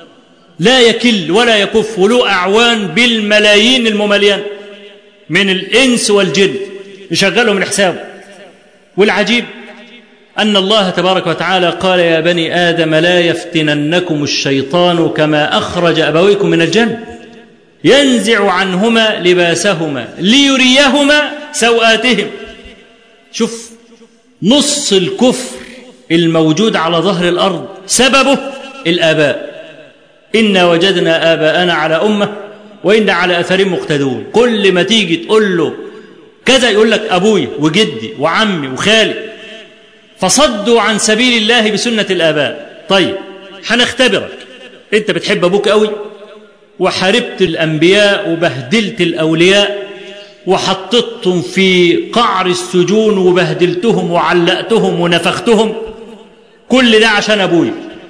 لا يكل ولا يكف وله أعوان بالملايين الممليان من الإنس والجن يشغلهم من حسابه والعجيب أن الله تبارك وتعالى قال يا بني آدم لا يفتننكم الشيطان كما أخرج أبويكم من الجنة ينزع عنهما لباسهما ليريهما سوآتهم شوف نص الكفر الموجود على ظهر الأرض سببه الآباء إنا وجدنا آباءنا على أمة وإنا على أثر مقتدون كل ما تيجي تقول له كذا يقول لك أبوي وجدي وعمي وخالي فصدوا عن سبيل الله بسنة الآباء طيب هنختبرك أنت بتحب أبوك قوي وحاربت الأنبياء وبهدلت الأولياء وحطيتهم في قعر السجون وبهدلتهم وعلقتهم ونفختهم كل ده عشان أبوي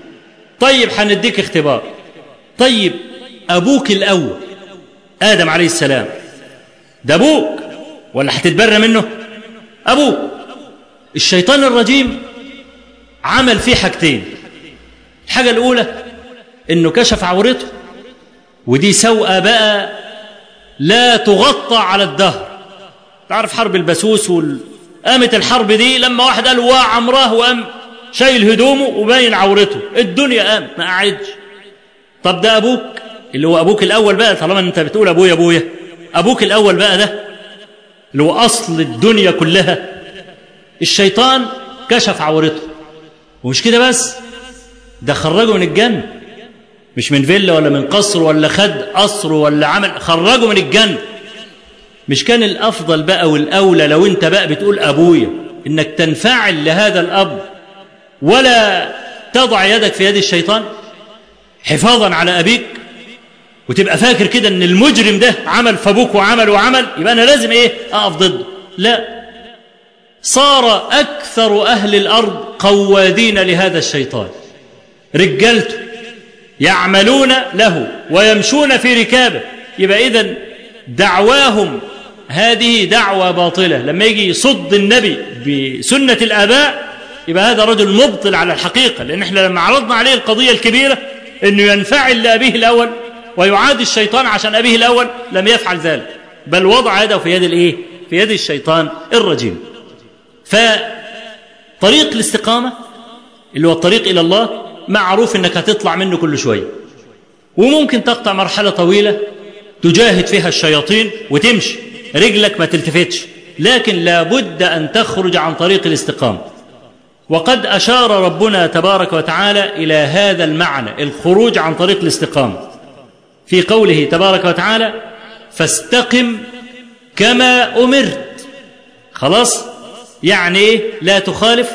طيب هنديك اختبار طيب أبوك الأول آدم عليه السلام ده أبوك ولا هتتبرى منه أبوك الشيطان الرجيم عمل فيه حاجتين الحاجة الأولى إنه كشف عورته ودي سوءة بقى لا تغطى على الدهر تعرف حرب البسوس وال... قامت الحرب دي لما واحد قال وا عمراه وقام شايل هدومه وباين عورته الدنيا قامت ما قعدش طب ده أبوك اللي هو ابوك الاول بقى طالما انت بتقول ابويا ابويا ابوك الاول بقى ده اللي هو اصل الدنيا كلها الشيطان كشف عورته ومش كده بس ده خرجه من الجنه مش من فيلا ولا من قصر ولا خد قصر ولا عمل خرجه من الجنه مش كان الافضل بقى والاولى لو انت بقى بتقول ابويا انك تنفعل لهذا الاب ولا تضع يدك في يد الشيطان حفاظا على ابيك وتبقى فاكر كده ان المجرم ده عمل في ابوك وعمل وعمل يبقى انا لازم ايه اقف ضده لا صار اكثر اهل الارض قوادين لهذا الشيطان رجالته يعملون له ويمشون في ركابه يبقى اذا دعواهم هذه دعوة باطلة لما يجي يصد النبي بسنة الآباء يبقى هذا رجل مبطل على الحقيقة لأن احنا لما عرضنا عليه القضية الكبيرة أنه ينفعل لأبيه الأول ويعادي الشيطان عشان أبيه الأول لم يفعل ذلك بل وضع يده في يد الإيه؟ في يد الشيطان الرجيم فطريق الاستقامة اللي هو الطريق إلى الله معروف أنك هتطلع منه كل شوية وممكن تقطع مرحلة طويلة تجاهد فيها الشياطين وتمشي رجلك ما تلتفتش لكن لابد أن تخرج عن طريق الاستقامة وقد أشار ربنا تبارك وتعالى إلى هذا المعنى الخروج عن طريق الاستقامة في قوله تبارك وتعالى فاستقم كما أمرت خلاص يعني إيه لا تخالف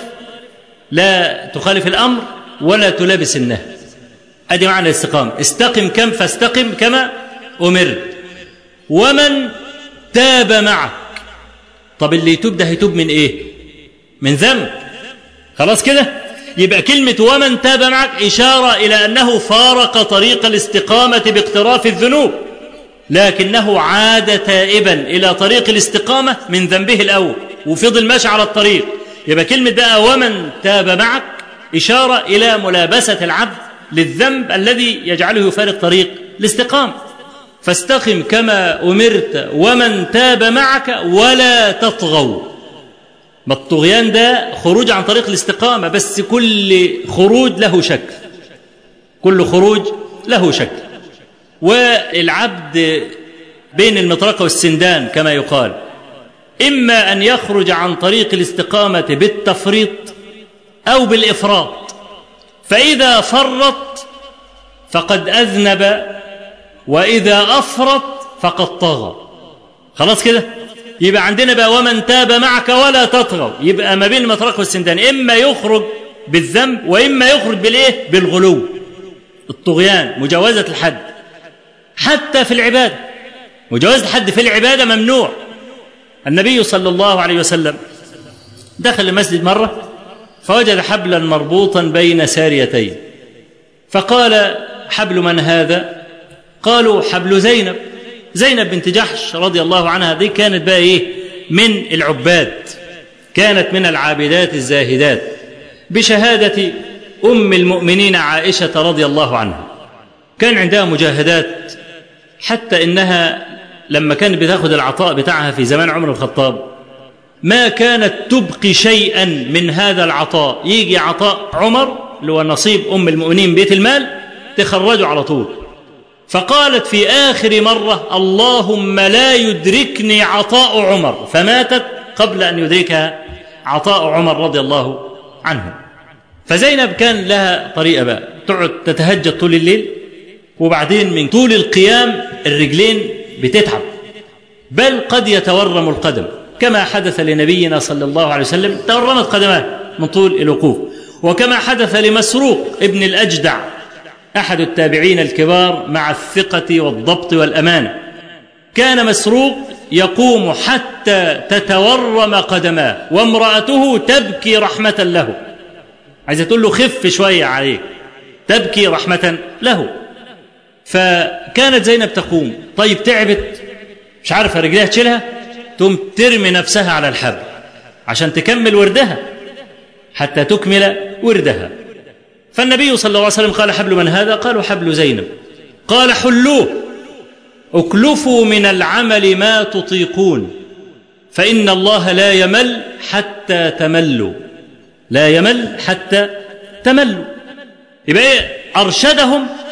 لا تخالف الأمر ولا تلابس النهي أدي معنى الاستقامة استقم كم فاستقم كما أمرت ومن تاب معك طب اللي يتوب ده هيتوب من ايه من ذنب خلاص كده يبقى كلمة ومن تاب معك إشارة إلى أنه فارق طريق الاستقامة باقتراف الذنوب لكنه عاد تائبا إلى طريق الاستقامة من ذنبه الأول وفضل ماشي على الطريق يبقى كلمة بقى ومن تاب معك إشارة إلى ملابسة العبد للذنب الذي يجعله يفارق طريق الاستقامة فاستقم كما امرت ومن تاب معك ولا تطغوا ما الطغيان ده خروج عن طريق الاستقامه بس كل خروج له شكل كل خروج له شكل والعبد بين المطرقه والسندان كما يقال اما ان يخرج عن طريق الاستقامه بالتفريط او بالافراط فاذا فرط فقد اذنب وإذا أفرط فقد طغى خلاص كده يبقى عندنا بقى ومن تاب معك ولا تطغوا يبقى ما بين المطرق والسندان إما يخرج بالذنب وإما يخرج بالإيه بالغلو الطغيان مجاوزة الحد حتى في العبادة مجاوزة الحد في العبادة ممنوع النبي صلى الله عليه وسلم دخل المسجد مرة فوجد حبلا مربوطا بين ساريتين فقال حبل من هذا قالوا حبل زينب زينب بنت جحش رضي الله عنها دي كانت بقى ايه من العباد كانت من العابدات الزاهدات بشهادة أم المؤمنين عائشة رضي الله عنها كان عندها مجاهدات حتى إنها لما كانت بتاخذ العطاء بتاعها في زمان عمر الخطاب ما كانت تبقي شيئا من هذا العطاء يجي عطاء عمر اللي هو نصيب أم المؤمنين بيت المال تخرجه على طول فقالت في آخر مرة اللهم لا يدركني عطاء عمر فماتت قبل أن يدركها عطاء عمر رضي الله عنه فزينب كان لها طريقة بقى تقعد تتهجد طول الليل وبعدين من طول القيام الرجلين بتتعب بل قد يتورم القدم كما حدث لنبينا صلى الله عليه وسلم تورمت قدماه من طول الوقوف وكما حدث لمسروق ابن الأجدع أحد التابعين الكبار مع الثقة والضبط والأمانة كان مسروق يقوم حتى تتورم قدماه وامرأته تبكي رحمة له عايزة تقول له خف شوية عليك تبكي رحمة له فكانت زينب تقوم طيب تعبت مش عارفة رجليها تشيلها تقوم ترمي نفسها على الحبل عشان تكمل وردها حتى تكمل وردها فالنبي صلى الله عليه وسلم قال حبل من هذا قالوا حبل زينب قال حلوه اكلفوا من العمل ما تطيقون فإن الله لا يمل حتى تملوا لا يمل حتى تملوا يبقى إيه أرشدهم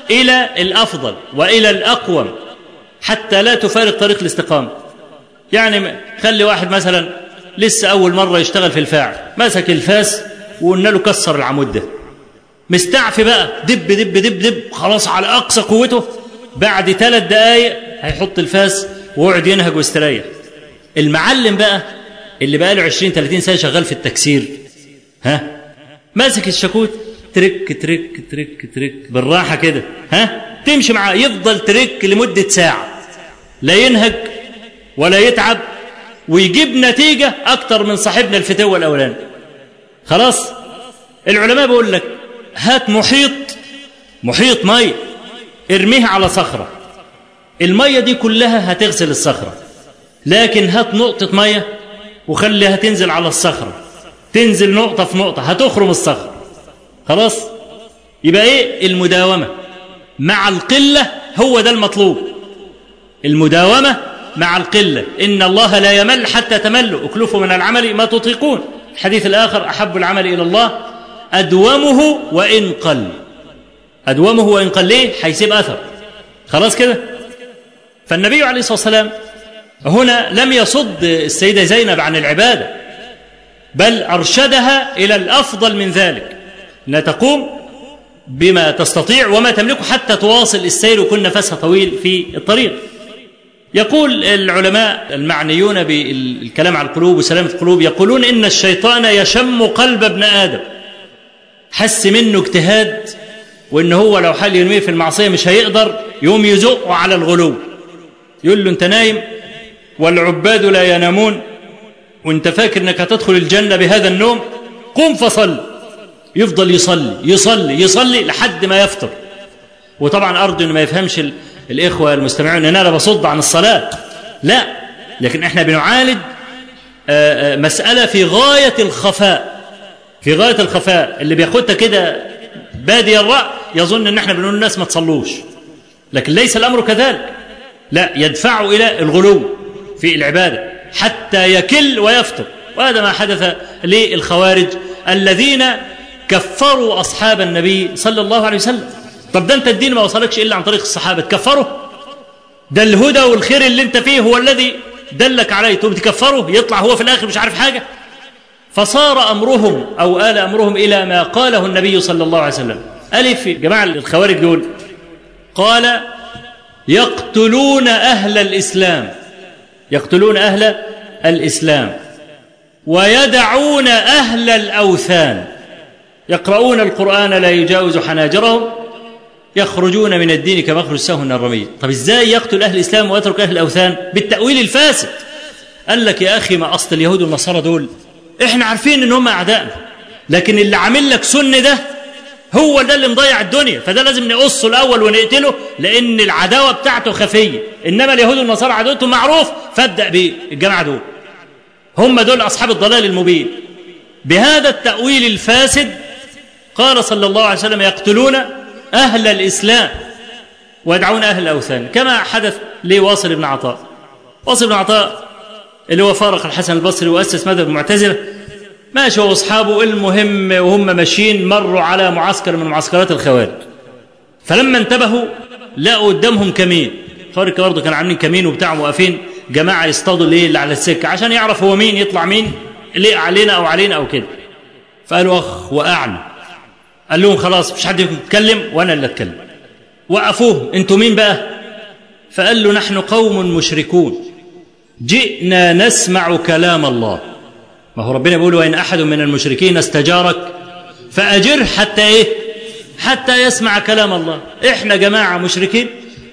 إلى الأفضل وإلى الأقوم حتى لا تفارق طريق الاستقامة يعني خلي واحد مثلا لسه أول مرة يشتغل في الفاعل مسك الفاس وقلنا له كسر العمود ده مستعفي بقى دب دب دب دب خلاص على أقصى قوته بعد ثلاث دقايق هيحط الفاس ويقعد ينهج ويستريح المعلم بقى اللي بقى له 20 30 سنة شغال في التكسير ها ماسك الشاكوت ترك ترك ترك ترك بالراحة كده ها تمشي معاه يفضل ترك لمدة ساعة لا ينهج ولا يتعب ويجيب نتيجة أكتر من صاحبنا الفتوة الأولاني خلاص العلماء بيقول لك هات محيط محيط مية ارميه على صخرة المية دي كلها هتغسل الصخرة لكن هات نقطة مية وخليها تنزل على الصخرة تنزل نقطة في نقطة هتخرم الصخرة خلاص يبقى ايه المداومة مع القلة هو ده المطلوب المداومة مع القلة إن الله لا يمل حتى تملوا اكلفوا من العمل ما تطيقون الحديث الآخر أحب العمل إلى الله أدومه وإن قل أدومه وإن قل ليه هيسيب أثر خلاص كده فالنبي عليه الصلاة والسلام هنا لم يصد السيدة زينب عن العبادة بل أرشدها إلى الأفضل من ذلك لا تقوم بما تستطيع وما تملكه حتى تواصل السير ويكون نفسها طويل في الطريق يقول العلماء المعنيون بالكلام عن القلوب وسلامة القلوب يقولون إن الشيطان يشم قلب ابن آدم حس منه اجتهاد وإن هو لو حال يرميه في المعصية مش هيقدر يوم يزقه على الغلو يقول له أنت نايم والعباد لا ينامون وانت فاكر انك هتدخل الجنة بهذا النوم قم فصل يفضل يصلي يصلي يصلي لحد ما يفطر وطبعا أرجو أن ما يفهمش الإخوة المستمعون أن أنا بصد عن الصلاة لا لكن إحنا بنعالج مسألة في غاية الخفاء في غاية الخفاء اللي بياخدها كده بادي الرأي يظن أن إحنا بنقول الناس ما تصلوش لكن ليس الأمر كذلك لا يدفع إلى الغلو في العبادة حتى يكل ويفطر وهذا ما حدث للخوارج الذين كفروا أصحاب النبي صلى الله عليه وسلم طب ده أنت الدين ما وصلكش إلا عن طريق الصحابة تكفره ده الهدى والخير اللي أنت فيه هو الذي دلك عليه تقوم تكفره يطلع هو في الآخر مش عارف حاجة فصار أمرهم أو آل أمرهم إلى ما قاله النبي صلى الله عليه وسلم ألف جماعة الخوارج دول قال يقتلون أهل الإسلام يقتلون أهل الإسلام ويدعون أهل الأوثان يقرؤون القرآن لا يجاوز حناجرهم يخرجون من الدين كما يخرج السهم من الرمية طب ازاي يقتل أهل الإسلام ويترك أهل الأوثان بالتأويل الفاسد قال لك يا أخي ما أصل اليهود والنصارى دول احنا عارفين ان هم أعدائنا لكن اللي عامل لك سن ده هو ده اللي مضيع الدنيا فده لازم نقصه الأول ونقتله لأن العداوة بتاعته خفية إنما اليهود والنصارى عداوتهم معروف فابدأ بالجماعة دول هم دول أصحاب الضلال المبين بهذا التأويل الفاسد قال صلى الله عليه وسلم يقتلون أهل الإسلام ويدعون أهل الأوثان كما حدث لواصل بن عطاء واصل بن عطاء اللي هو فارق الحسن البصري وأسس مذهب المعتزلة ماشي هو واصحابه المهم وهم ماشيين مروا على معسكر من معسكرات الخوارج فلما انتبهوا لقوا قدامهم كمين الخوارج برضه كانوا عاملين كمين وبتاع واقفين جماعه يصطادوا ليه اللي على السكه عشان يعرف هو مين يطلع مين ليه علينا او علينا او كده فقالوا اخ وقعنا قال لهم خلاص مش حد يتكلم وانا اللي اتكلم وقفوه انتوا مين بقى فقال له نحن قوم مشركون جئنا نسمع كلام الله ما هو ربنا بيقول وإن أحد من المشركين استجارك فأجره حتى إيه حتى يسمع كلام الله إحنا جماعة مشركين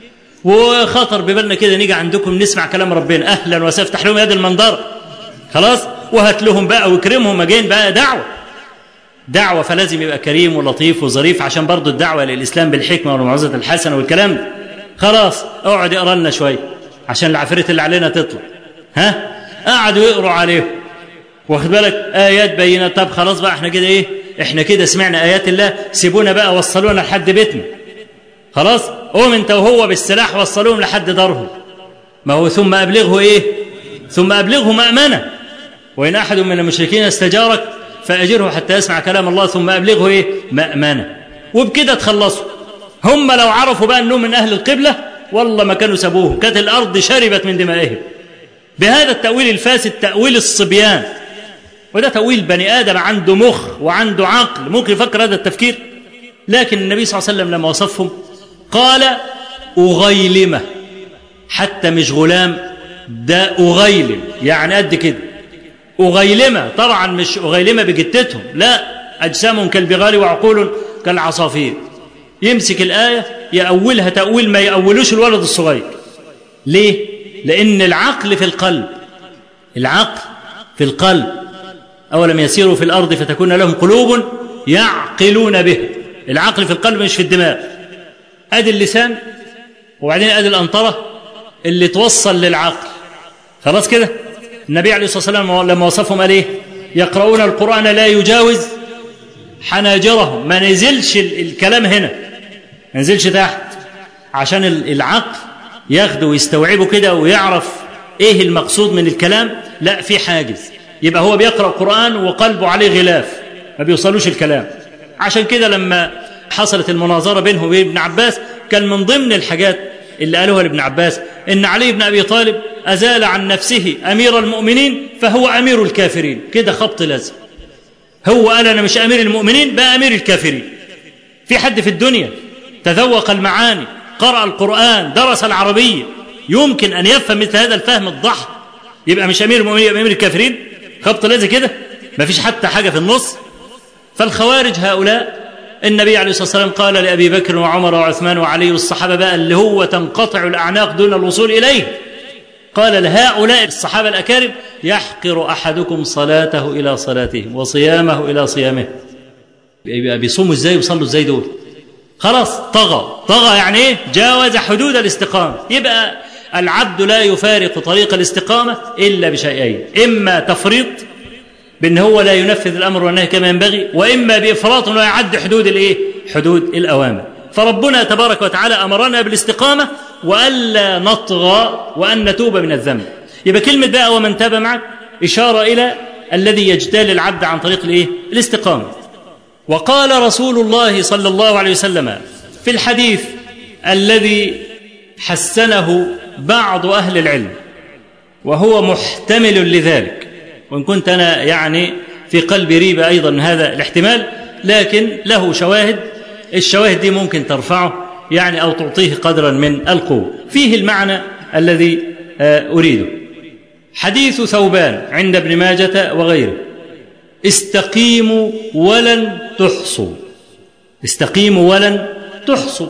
وخطر ببالنا كده نيجي عندكم نسمع كلام ربنا أهلا وسهلا افتح لهم يد المنظر خلاص وهات لهم بقى واكرمهم اجين بقى دعوة دعوة فلازم يبقى كريم ولطيف وظريف عشان برضو الدعوة للإسلام بالحكمة والموعظة الحسنة والكلام ده خلاص اقعد اقرا لنا شوية عشان العفريت اللي علينا تطلع ها قعدوا يقروا عليهم واخد بالك ايات بينه طب خلاص بقى احنا كده ايه احنا كده سمعنا ايات الله سيبونا بقى وصلونا لحد بيتنا خلاص قوم انت وهو بالسلاح وصلوهم لحد دارهم ما هو ثم ابلغه ايه ثم ابلغه مامنه وان احد من المشركين استجارك فاجره حتى يسمع كلام الله ثم ابلغه ايه مامنه وبكده تخلصوا هم لو عرفوا بقى أنهم من أهل القبلة والله ما كانوا سابوه كانت الأرض شربت من دمائهم بهذا التأويل الفاسد تأويل الصبيان وده تأويل بني آدم عنده مخ وعنده عقل ممكن يفكر هذا التفكير لكن النبي صلى الله عليه وسلم لما وصفهم قال أغيلمة حتى مش غلام ده أغيلم يعني قد كده أغيلمة طبعا مش أغيلمة بجتتهم لا أجسامهم كالبغال وعقول كالعصافير يمسك الآية يأولها تأويل ما يأولوش الولد الصغير ليه؟ لأن العقل في القلب العقل في القلب أولم يسيروا في الأرض فتكون لهم قلوب يعقلون به العقل في القلب مش في الدماغ أدي اللسان وبعدين أدي الأنطرة اللي توصل للعقل خلاص كده النبي عليه الصلاة والسلام لما وصفهم قال إيه يقرؤون القرآن لا يجاوز حناجرهم ما نزلش الكلام هنا ما نزلش تحت عشان العقل ياخده ويستوعبه كده ويعرف ايه المقصود من الكلام لا في حاجز يبقى هو بيقرأ قرآن وقلبه عليه غلاف ما بيوصلوش الكلام عشان كده لما حصلت المناظرة بينه وبين ابن عباس كان من ضمن الحاجات اللي قالوها لابن عباس ان علي بن ابي طالب ازال عن نفسه امير المؤمنين فهو امير الكافرين كده خبط لازم هو قال انا مش امير المؤمنين بقى امير الكافرين في حد في الدنيا تذوق المعاني قرأ القرآن درس العربية يمكن أن يفهم مثل هذا الفهم الضحك يبقى مش أمير المؤمنين يبقى أمير الكافرين خبط لازم كده ما فيش حتى حاجة في النص فالخوارج هؤلاء النبي عليه الصلاة والسلام قال لأبي بكر وعمر وعثمان وعلي والصحابة بقى اللي هو تنقطع الأعناق دون الوصول إليه قال لهؤلاء الصحابة الأكارم يحقر أحدكم صلاته إلى صلاتهم وصيامه إلى صيامه يبقى بيصوموا ازاي ويصلوا ازاي دول خلاص طغى طغى يعني ايه جاوز حدود الاستقامة يبقى العبد لا يفارق طريق الاستقامة إلا بشيئين إما تفريط بأن هو لا ينفذ الأمر والنهي كما ينبغي وإما بإفراط لا يعد حدود الإيه؟ حدود الأوامر فربنا تبارك وتعالى أمرنا بالاستقامة وألا نطغى وأن نتوب من الذنب يبقى كلمة بقى ومن تاب معك إشارة إلى الذي يجتال العبد عن طريق الإيه؟ الاستقامة وقال رسول الله صلى الله عليه وسلم في الحديث الذي حسنه بعض أهل العلم وهو محتمل لذلك وإن كنت أنا يعني في قلبي ريبة أيضا من هذا الاحتمال لكن له شواهد الشواهد دي ممكن ترفعه يعني أو تعطيه قدرا من القوة فيه المعنى الذي أريده حديث ثوبان عند ابن ماجة وغيره استقيموا ولن تحصوا استقيموا ولن تحصوا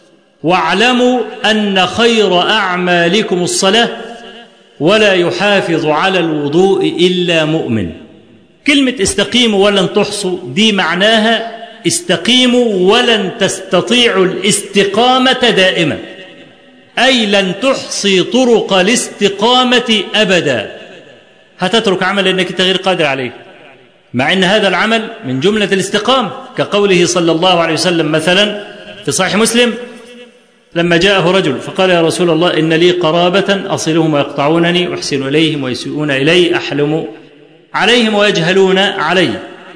واعلموا ان خير اعمالكم الصلاه ولا يحافظ على الوضوء الا مؤمن كلمه استقيموا ولن تحصوا دي معناها استقيموا ولن تستطيعوا الاستقامه دائما اي لن تحصي طرق الاستقامه ابدا هتترك عمل انك انت غير قادر عليه مع ان هذا العمل من جمله الاستقامه كقوله صلى الله عليه وسلم مثلا في صحيح مسلم لما جاءه رجل فقال يا رسول الله ان لي قرابه اصلهم ويقطعونني احسن اليهم ويسيئون الي احلم عليهم ويجهلون علي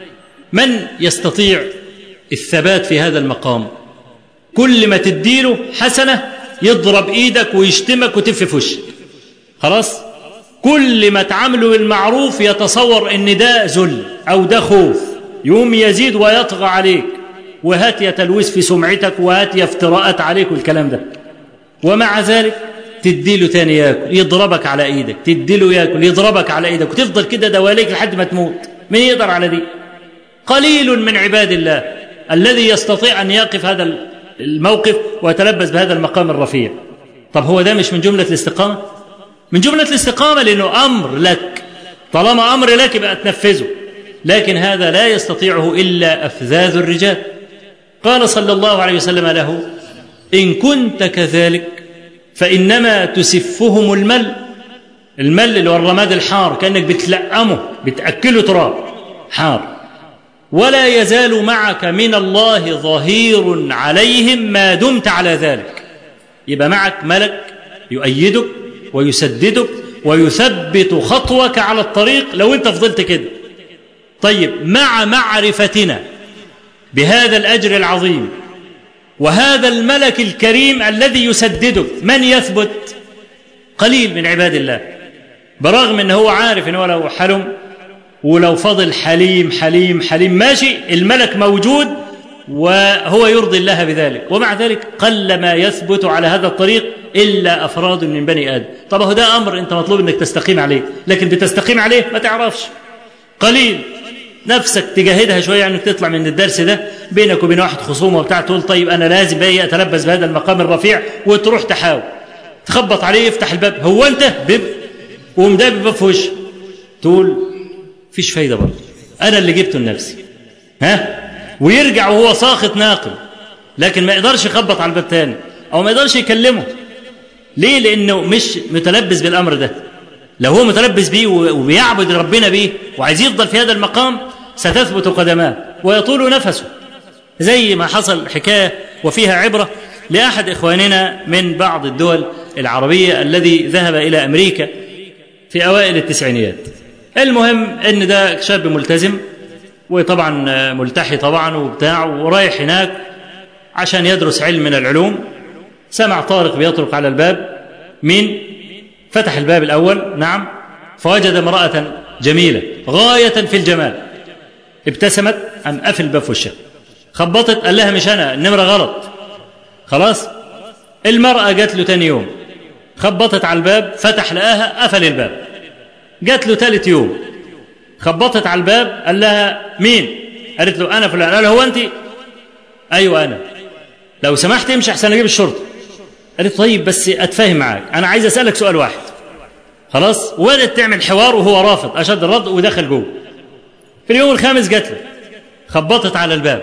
من يستطيع الثبات في هذا المقام كل ما تديله حسنه يضرب ايدك ويشتمك وتف في وشك خلاص كل ما تعامله بالمعروف يتصور ان ده ذل او ده خوف يوم يزيد ويطغى عليك وهات يا تلويث في سمعتك وهات يا افتراءات عليك والكلام ده ومع ذلك تديله تاني ياكل يضربك على ايدك تديله ياكل يضربك على ايدك وتفضل كده دواليك لحد ما تموت مين يقدر على دي قليل من عباد الله الذي يستطيع ان يقف هذا الموقف ويتلبس بهذا المقام الرفيع طب هو ده مش من جمله الاستقامه من جملة الاستقامة لأنه أمر لك طالما أمر لك يبقى تنفذه لكن هذا لا يستطيعه إلا أفذاذ الرجال قال صلى الله عليه وسلم له إن كنت كذلك فإنما تسفهم المل المل اللي هو الرماد الحار كأنك بتلقمه بتأكله تراب حار ولا يزال معك من الله ظهير عليهم ما دمت على ذلك يبقى معك ملك يؤيدك ويسددك ويثبت خطوك على الطريق لو انت فضلت كده طيب مع معرفتنا بهذا الاجر العظيم وهذا الملك الكريم الذي يسدده من يثبت قليل من عباد الله برغم ان هو عارف ان هو لو حلم ولو فضل حليم حليم حليم ماشي الملك موجود وهو يرضي الله بذلك ومع ذلك قل ما يثبت على هذا الطريق إلا أفراد من بني آدم طب هو ده أمر أنت مطلوب أنك تستقيم عليه لكن بتستقيم عليه ما تعرفش قليل نفسك تجاهدها شوية أنك تطلع من الدرس ده بينك وبين واحد خصومة وبتاع تقول طيب أنا لازم بقى أتلبس بهذا المقام الرفيع وتروح تحاول تخبط عليه يفتح الباب هو أنت بب ومداب الباب في وشه تقول فيش فايدة برضه أنا اللي جبته لنفسي ها ويرجع وهو ساخط ناقم لكن ما يقدرش يخبط على الباب تاني او ما يقدرش يكلمه ليه لانه مش متلبس بالامر ده لو هو متلبس بيه وبيعبد ربنا بيه وعايز يفضل في هذا المقام ستثبت قدماه ويطول نفسه زي ما حصل حكايه وفيها عبره لاحد اخواننا من بعض الدول العربيه الذي ذهب الى امريكا في اوائل التسعينيات المهم ان ده شاب ملتزم وطبعا ملتحي طبعا وبتاع ورايح هناك عشان يدرس علم من العلوم سمع طارق بيطرق على الباب مين فتح الباب الأول نعم فوجد امرأة جميلة غاية في الجمال ابتسمت أم قفل الباب في وشها خبطت قال لها مش أنا النمرة غلط خلاص المرأة جات له تاني يوم خبطت على الباب فتح لقاها قفل الباب جات له ثالث يوم خبطت على الباب قال لها مين قالت له انا فلان قال له هو انت ايوه انا لو سمحت امشي احسن اجيب الشرطه قالت طيب بس اتفاهم معاك انا عايز اسالك سؤال واحد خلاص وبدات تعمل حوار وهو رافض اشد الرد ودخل جوه في اليوم الخامس جات له خبطت على الباب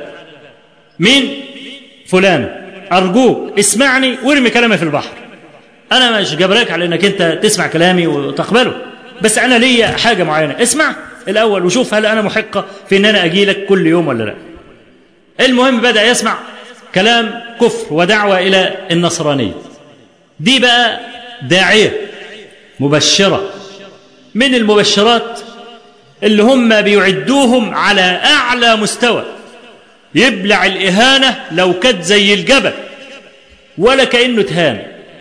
مين فلان ارجوك اسمعني وارمي كلامي في البحر انا مش جبراك على انك انت تسمع كلامي وتقبله بس انا ليا حاجه معينه اسمع الاول وشوف هل انا محقه في ان انا اجي لك كل يوم ولا لا المهم بدا يسمع كلام كفر ودعوه الى النصرانيه دي بقى داعيه مبشره من المبشرات اللي هم بيعدوهم على اعلى مستوى يبلع الاهانه لو كانت زي الجبل ولا كانه تهان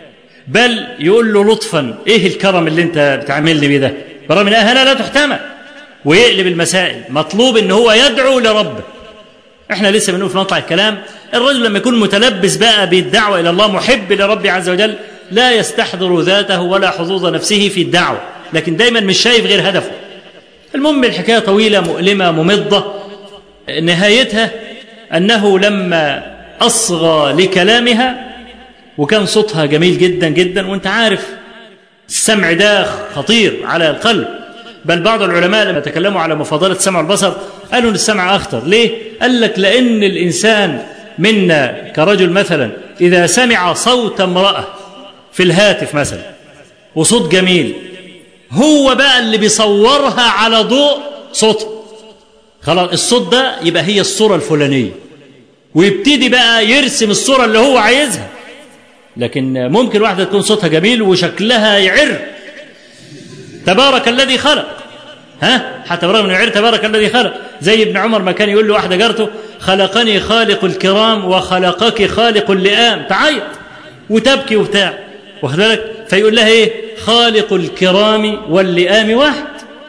بل يقول له لطفا ايه الكرم اللي انت بتعملني بيه ده برغم انها اهانه لا تحتمل ويقلب المسائل مطلوب ان هو يدعو لربه احنا لسه بنقول في مطلع الكلام الرجل لما يكون متلبس بقى بالدعوه الى الله محب لربه عز وجل لا يستحضر ذاته ولا حظوظ نفسه في الدعوه لكن دايما مش شايف غير هدفه المهم الحكايه طويله مؤلمه ممضه نهايتها انه لما اصغى لكلامها وكان صوتها جميل جدا جدا وانت عارف السمع ده خطير على القلب بل بعض العلماء لما تكلموا على مفاضلة السمع والبصر قالوا ان السمع اخطر ليه قال لك لان الانسان منا كرجل مثلا اذا سمع صوت امراه في الهاتف مثلا وصوت جميل هو بقى اللي بيصورها على ضوء صوتها خلاص الصوت ده يبقى هي الصوره الفلانيه ويبتدي بقى يرسم الصوره اللي هو عايزها لكن ممكن واحده تكون صوتها جميل وشكلها يعر تبارك الذي خلق ها حتى برغم انه يعر تبارك الذي خلق زي ابن عمر ما كان يقول له واحده جارته خلقني خالق الكرام وخلقك خالق اللئام تعيط وتبكي وبتاع واخد بالك فيقول لها ايه خالق الكرام واللئام واحد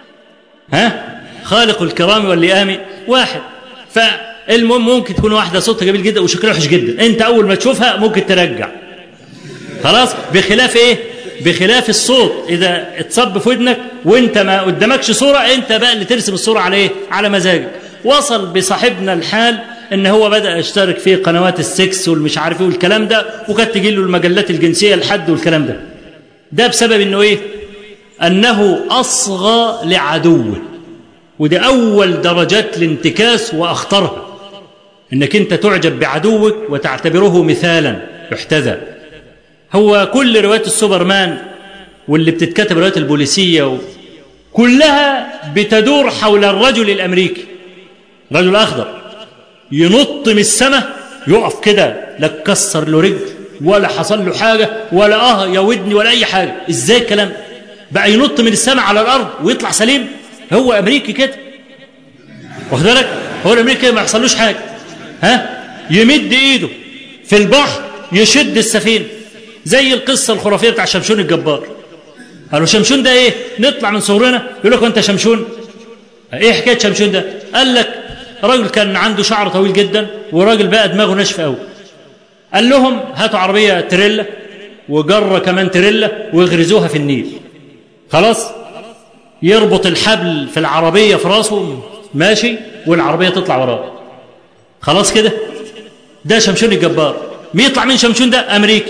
ها خالق الكرام واللئام واحد فالمهم ممكن تكون واحده صوتها جميل جدا وشكلها وحش جدا انت اول ما تشوفها ممكن ترجع خلاص بخلاف ايه بخلاف الصوت اذا اتصب في ودنك وانت ما قدامكش صوره انت بقى اللي ترسم الصوره على ايه على مزاجك وصل بصاحبنا الحال ان هو بدا يشترك في قنوات السكس والمش عارف ايه والكلام ده وكانت تجي له المجلات الجنسيه لحد والكلام ده ده بسبب انه ايه انه اصغى لعدوه ودي اول درجات الانتكاس واخطرها انك انت تعجب بعدوك وتعتبره مثالا يحتذى هو كل روايات السوبرمان واللي بتتكتب روايات البوليسيه و... كلها بتدور حول الرجل الامريكي رجل اخضر ينط من السماء يقف كده لا اتكسر له رجل ولا حصل له حاجه ولا اه يا ودني ولا اي حاجه ازاي الكلام بقى ينط من السماء على الارض ويطلع سليم هو امريكي كده واخد بالك هو الامريكي ما يحصلوش حاجه ها يمد ايده في البحر يشد السفينة زي القصة الخرافية بتاع شمشون الجبار قالوا شمشون ده ايه نطلع من صغرنا يقول لك انت شمشون ايه حكايه شمشون ده قال لك راجل كان عنده شعر طويل جدا وراجل بقى دماغه ناشفه قوي قال لهم هاتوا عربيه تريلا وجره كمان تريلا ويغرزوها في النيل خلاص يربط الحبل في العربيه في راسه ماشي والعربيه تطلع وراه خلاص كده ده شمشون الجبار مين يطلع من شمشون ده امريكي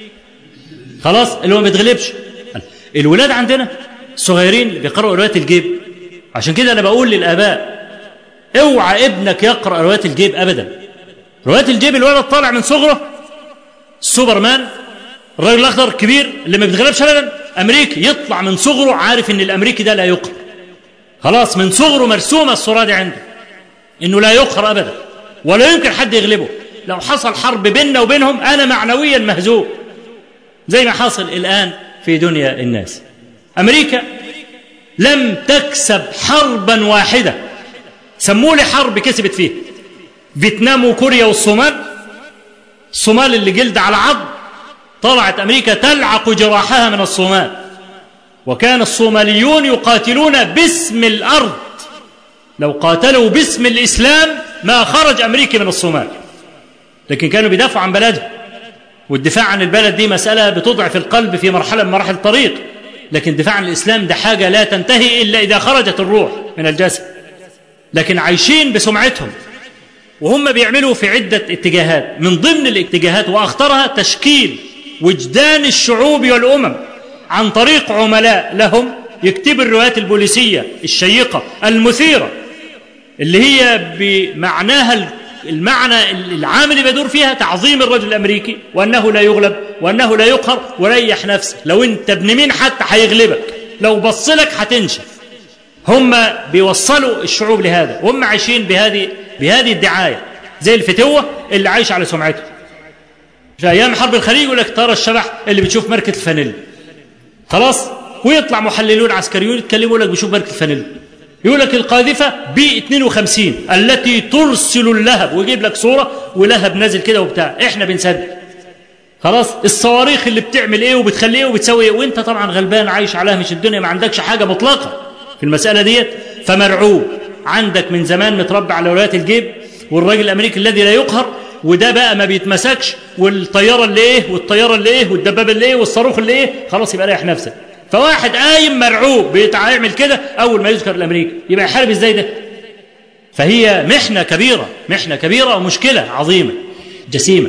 خلاص اللي هو ما بيتغلبش الولاد عندنا الصغيرين اللي بيقرأوا روايات الجيب عشان كده انا بقول للاباء اوعى ابنك يقرأ روايات الجيب ابدا روايات الجيب الولد طالع من صغره سوبرمان الراجل الاخضر كبير اللي ما بيتغلبش ابدا امريكي يطلع من صغره عارف ان الامريكي ده لا يقهر خلاص من صغره مرسومه الصوره دي عنده انه لا يقهر ابدا ولا يمكن حد يغلبه لو حصل حرب بيننا وبينهم انا معنويا مهزوم زي ما حاصل الان في دنيا الناس امريكا لم تكسب حربا واحده سموا لي حرب كسبت فيه فيتنام وكوريا والصومال الصومال اللي جلد على عظم طلعت امريكا تلعق جراحها من الصومال وكان الصوماليون يقاتلون باسم الارض لو قاتلوا باسم الاسلام ما خرج امريكي من الصومال لكن كانوا بيدافعوا عن بلدهم والدفاع عن البلد دي مسألة بتضعف القلب في مرحلة من مراحل الطريق لكن الدفاع عن الإسلام ده حاجة لا تنتهي إلا إذا خرجت الروح من الجسد لكن عايشين بسمعتهم وهم بيعملوا في عدة اتجاهات من ضمن الاتجاهات وأخطرها تشكيل وجدان الشعوب والأمم عن طريق عملاء لهم يكتبوا الروايات البوليسية الشيقة المثيرة اللي هي بمعناها المعنى العام اللي بيدور فيها تعظيم الرجل الامريكي وانه لا يغلب وانه لا يقهر وريح نفسك لو انت ابن مين حتى هيغلبك لو بص لك هتنشف هم بيوصلوا الشعوب لهذا وهم عايشين بهذه بهذه الدعايه زي الفتوه اللي عايش على سمعته في ايام حرب الخليج يقول لك ترى الشبح اللي بتشوف ماركه الفانيلا خلاص ويطلع محللون عسكريون يتكلموا لك بيشوف ماركه الفانيلا يقول لك القاذفة بي 52 التي ترسل اللهب ويجيب لك صورة ولهب نازل كده وبتاع احنا بنصدق خلاص الصواريخ اللي بتعمل ايه وبتخلي ايه وبتسوي ايه وانت طبعا غلبان عايش على هامش الدنيا ما عندكش حاجة مطلقة في المسألة ديت فمرعوب عندك من زمان متربى على ولايات الجيب والراجل الامريكي الذي لا يقهر وده بقى ما بيتمسكش والطيارة اللي ايه والطيارة اللي ايه والدبابة اللي ايه والصاروخ اللي ايه خلاص يبقى ريح نفسك فواحد قايم مرعوب بيعمل كده اول ما يذكر الامريكي يبقى يحارب ازاي ده فهي محنه كبيره محنه كبيره ومشكله عظيمه جسيمه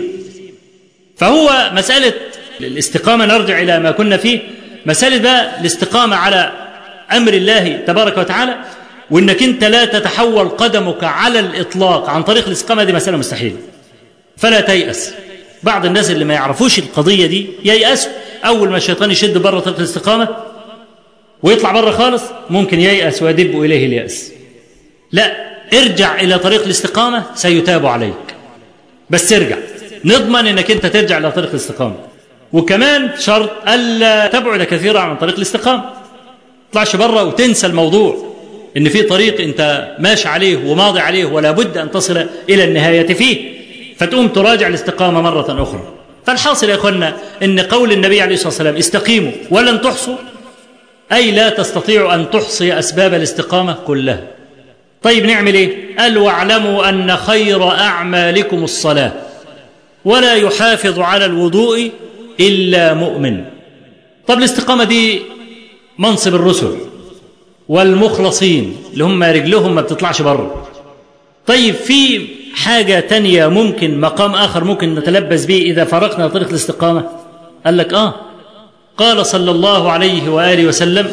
فهو مساله الاستقامه نرجع الى ما كنا فيه مساله بقى الاستقامه على امر الله تبارك وتعالى وانك انت لا تتحول قدمك على الاطلاق عن طريق الاستقامه دي مساله مستحيله فلا تيأس بعض الناس اللي ما يعرفوش القضيه دي ييأسوا أول ما الشيطان يشد بره طريق الاستقامة ويطلع بره خالص ممكن ييأس ويدب إليه اليأس لا ارجع إلى طريق الاستقامة سيتاب عليك بس ارجع نضمن انك انت ترجع الى طريق الاستقامه وكمان شرط الا تبعد كثيرا عن طريق الاستقامه تطلعش بره وتنسى الموضوع ان في طريق انت ماشي عليه وماضي عليه ولا بد ان تصل الى النهايه فيه فتقوم تراجع الاستقامه مره اخرى فالحاصل يا اخوانا ان قول النبي عليه الصلاه والسلام استقيموا ولن تحصوا اي لا تستطيعوا ان تحصي اسباب الاستقامه كلها طيب نعمل ايه قال واعلموا ان خير اعمالكم الصلاه ولا يحافظ على الوضوء الا مؤمن طب الاستقامه دي منصب الرسل والمخلصين اللي هم رجلهم ما بتطلعش بره طيب في حاجة تانية ممكن مقام آخر ممكن نتلبس به إذا فرقنا طريق الاستقامة قال لك آه قال صلى الله عليه وآله وسلم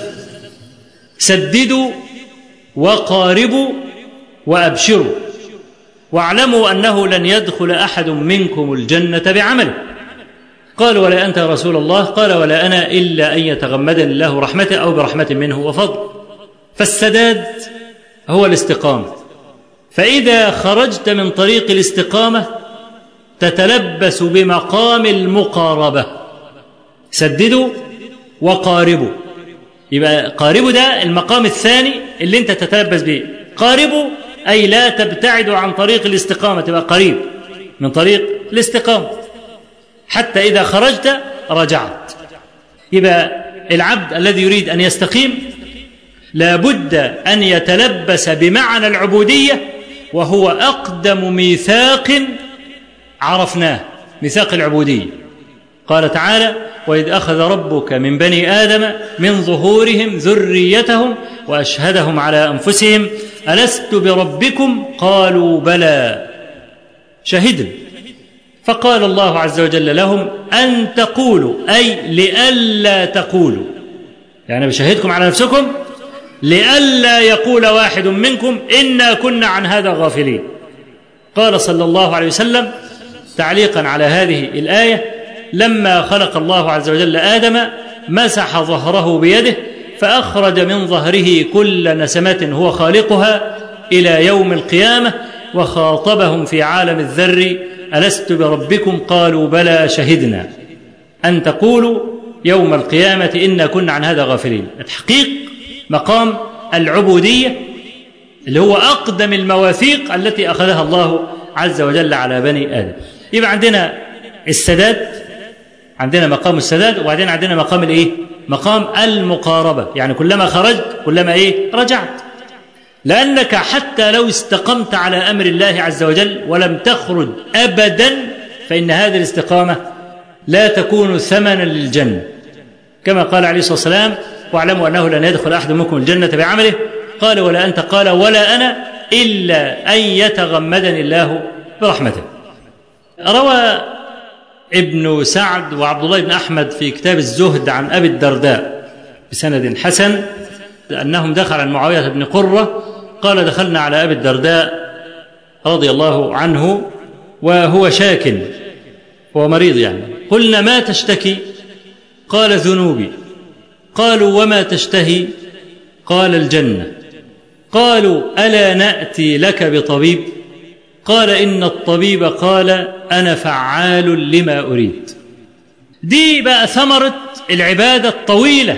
سددوا وقاربوا وأبشروا واعلموا أنه لن يدخل أحد منكم الجنة بعمله قال ولا أنت يا رسول الله قال ولا أنا إلا أن يتغمدني الله رحمته أو برحمة منه وفضل فالسداد هو الاستقامة فإذا خرجت من طريق الاستقامة تتلبس بمقام المقاربة سددوا وقاربوا يبقى قاربوا ده المقام الثاني اللي انت تتلبس به قاربوا أي لا تبتعدوا عن طريق الاستقامة تبقى قريب من طريق الاستقامة حتى إذا خرجت رجعت يبقى العبد الذي يريد أن يستقيم لابد أن يتلبس بمعنى العبودية وهو أقدم ميثاق عرفناه ميثاق العبودية قال تعالى وإذ أخذ ربك من بني آدم من ظهورهم ذريتهم وأشهدهم على أنفسهم ألست بربكم قالوا بلى شهدنا فقال الله عز وجل لهم أن تقولوا أي لئلا تقولوا يعني بشهدكم على نفسكم لئلا يقول واحد منكم إنا كنا عن هذا غافلين قال صلى الله عليه وسلم تعليقا على هذه الآية لما خلق الله عز وجل آدم مسح ظهره بيده فأخرج من ظهره كل نسمة هو خالقها إلى يوم القيامة وخاطبهم في عالم الذر ألست بربكم قالوا بلى شهدنا أن تقولوا يوم القيامة إنا كنا عن هذا غافلين التحقيق مقام العبودية اللي هو أقدم المواثيق التي أخذها الله عز وجل على بني آدم يبقى عندنا السداد عندنا مقام السداد وبعدين عندنا مقام الايه مقام المقاربة يعني كلما خرجت كلما ايه رجعت لأنك حتى لو استقمت على أمر الله عز وجل ولم تخرج أبدا فإن هذه الاستقامة لا تكون ثمنا للجنة كما قال عليه الصلاة والسلام واعلموا أنه لن يدخل أحد منكم الجنة بعمله قال ولا أنت قال ولا أنا إلا أن يتغمدني الله برحمته روى ابن سعد وعبد الله بن أحمد في كتاب الزهد عن أبي الدرداء بسند حسن أنهم دخل عن معاوية بن قرة قال دخلنا على أبي الدرداء رضي الله عنه وهو شاك هو مريض يعني قلنا ما تشتكي قال ذنوبي قالوا وما تشتهي قال الجنة قالوا ألا نأتي لك بطبيب قال إن الطبيب قال أنا فعال لما أريد دي بقى ثمرة العبادة الطويلة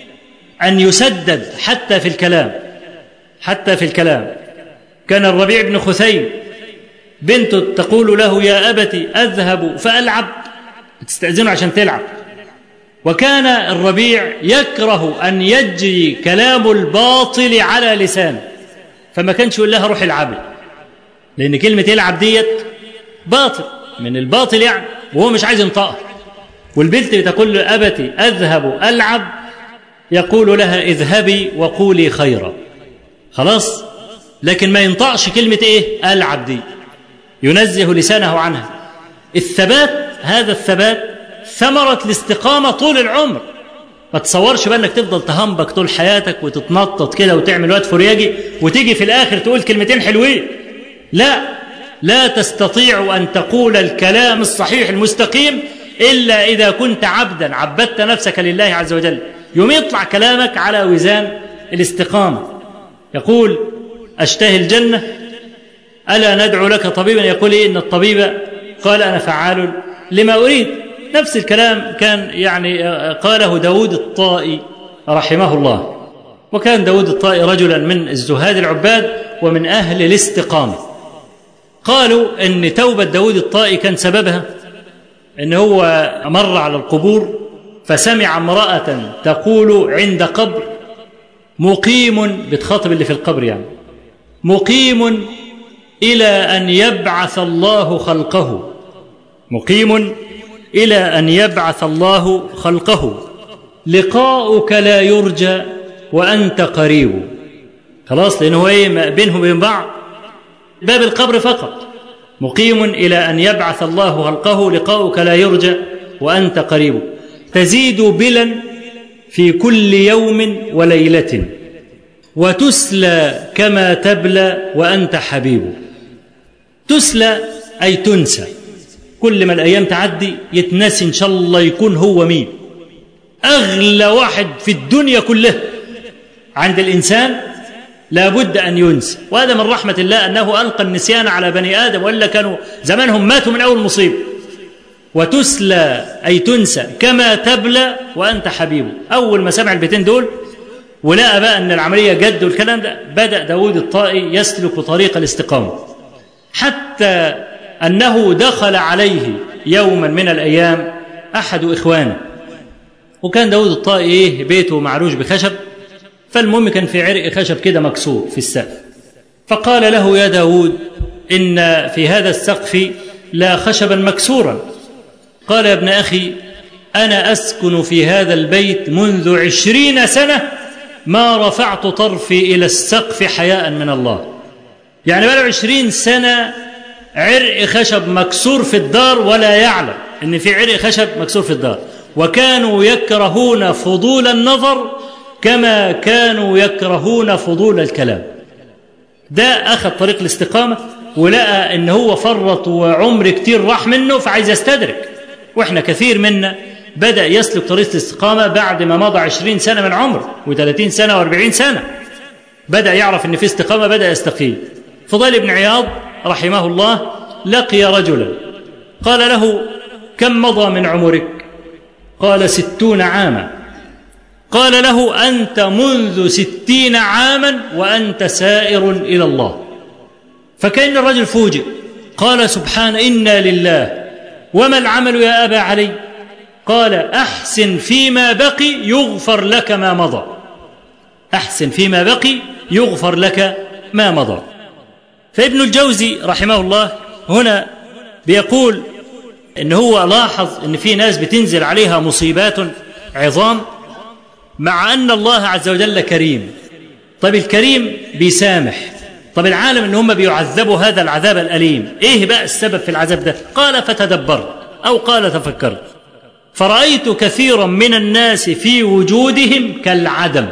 أن يسدد حتى في الكلام حتى في الكلام كان الربيع بن خثيم بنته تقول له يا أبت أذهب فألعب تستأذنه عشان تلعب وكان الربيع يكره أن يجري كلام الباطل على لسانه فما كانش يقول لها روح العبي لأن كلمة يلعب ديت باطل من الباطل يعني وهو مش عايز ينطقها والبنت بتقول له أبتي أذهب ألعب يقول لها اذهبي وقولي خيرا خلاص لكن ما ينطقش كلمة إيه ألعب دي ينزه لسانه عنها الثبات هذا الثبات ثمرة الاستقامة طول العمر ما تصورش بقى انك تفضل تهمبك طول حياتك وتتنطط كده وتعمل وقت فرياجي وتيجي في الاخر تقول كلمتين حلوين لا لا تستطيع ان تقول الكلام الصحيح المستقيم الا اذا كنت عبدا عبدت نفسك لله عز وجل يوم يطلع كلامك على وزان الاستقامه يقول اشتهي الجنه الا ندعو لك طبيبا يقول إيه ان الطبيب قال انا فعال لما اريد نفس الكلام كان يعني قاله داود الطائي رحمه الله وكان داود الطائي رجلا من الزهاد العباد ومن أهل الاستقامة قالوا أن توبة داود الطائي كان سببها أن هو مر على القبور فسمع امرأة تقول عند قبر مقيم بتخاطب اللي في القبر يعني مقيم إلى أن يبعث الله خلقه مقيم الى ان يبعث الله خلقه لقاؤك لا يرجى وانت قريب خلاص لانه ايه بينهم وبين بعض باب القبر فقط مقيم الى ان يبعث الله خلقه لقاؤك لا يرجى وانت قريب تزيد بلا في كل يوم وليله وتسلى كما تبلى وانت حبيب تسلى اي تنسى كل ما الايام تعدي يتنسي ان شاء الله يكون هو مين اغلى واحد في الدنيا كلها عند الانسان لابد ان ينسى وهذا من رحمه الله انه القى النسيان على بني ادم والا كانوا زمانهم ماتوا من اول مصيبه وتسلى اي تنسى كما تبلى وانت حبيبه اول ما سمع البيتين دول ولقى بقى ان العمليه جد والكلام ده بدا داود الطائي يسلك طريق الاستقامه حتى انه دخل عليه يوما من الايام أحد إخوانه وكان داود الطائي إيه بيته معروش بخشب فالمهم كان في عرق خشب كده مكسور في السقف فقال له يا داود إن في هذا السقف لا خشبا مكسورا قال يا ابن أخي أنا أسكن في هذا البيت منذ عشرين سنة ما رفعت طرفي إلى السقف حياء من الله يعني بقى عشرين سنة عرق خشب مكسور في الدار ولا يعلم ان في عرق خشب مكسور في الدار وكانوا يكرهون فضول النظر كما كانوا يكرهون فضول الكلام ده اخذ طريق الاستقامه ولقى ان هو فرط وعمر كتير راح منه فعايز يستدرك واحنا كثير منا بدا يسلك طريق الاستقامه بعد ما مضى عشرين سنه من عمره و30 سنه و40 سنه بدا يعرف ان في استقامه بدا يستقيم فضيل بن عياض رحمه الله لقي رجلا قال له كم مضى من عمرك قال ستون عاما قال له أنت منذ ستين عاما وأنت سائر إلى الله فكأن الرجل فوجئ قال سبحان إنا لله وما العمل يا أبا علي قال أحسن فيما بقي يغفر لك ما مضى أحسن فيما بقي يغفر لك ما مضى فابن الجوزي رحمه الله هنا بيقول ان هو لاحظ ان في ناس بتنزل عليها مصيبات عظام مع ان الله عز وجل كريم طيب الكريم بيسامح طب العالم ان هم بيعذبوا هذا العذاب الاليم ايه بقى السبب في العذاب ده قال فتدبرت او قال تفكرت فرايت كثيرا من الناس في وجودهم كالعدم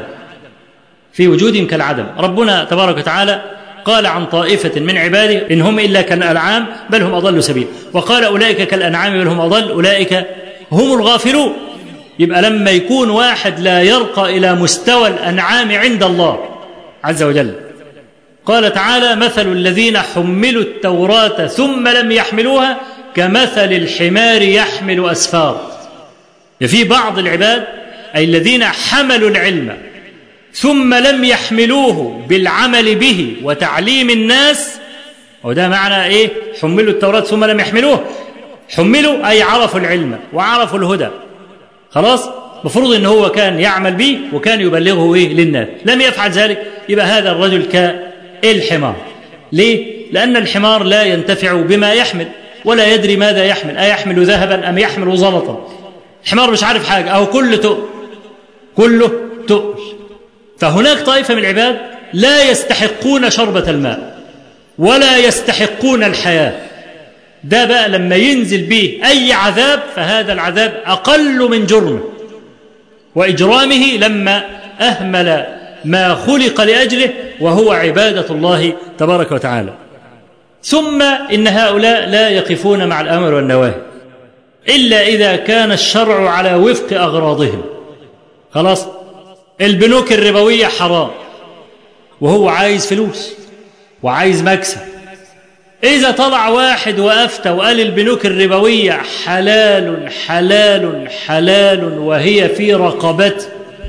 في وجودهم كالعدم ربنا تبارك وتعالى قال عن طائفة من عباده إن هم إلا كالأنعام بل هم أضل سبيل وقال أولئك كالأنعام بل هم أضل أولئك هم الغافلون يبقى لما يكون واحد لا يرقى إلى مستوى الأنعام عند الله عز وجل قال تعالى مثل الذين حملوا التوراة ثم لم يحملوها كمثل الحمار يحمل أسفار في بعض العباد أي الذين حملوا العلم ثم لم يحملوه بالعمل به وتعليم الناس وده معنى ايه حملوا التوراة ثم لم يحملوه حملوا اي عرفوا العلم وعرفوا الهدى خلاص مفروض ان هو كان يعمل به وكان يبلغه ايه للناس لم يفعل ذلك يبقى هذا الرجل كالحمار ليه لان الحمار لا ينتفع بما يحمل ولا يدري ماذا يحمل أيحمل ذهبا أم يحمل زلطا الحمار مش عارف حاجة أو كله تقل كله تقل فهناك طائفة من العباد لا يستحقون شربة الماء ولا يستحقون الحياة ده بقى لما ينزل به أي عذاب فهذا العذاب أقل من جرمه وإجرامه لما أهمل ما خلق لأجله وهو عبادة الله تبارك وتعالى ثم إن هؤلاء لا يقفون مع الأمر والنواهي إلا إذا كان الشرع على وفق أغراضهم خلاص البنوك الربوية حرام وهو عايز فلوس وعايز مكسب إذا طلع واحد وأفتى وقال البنوك الربوية حلال حلال حلال وهي في رقبته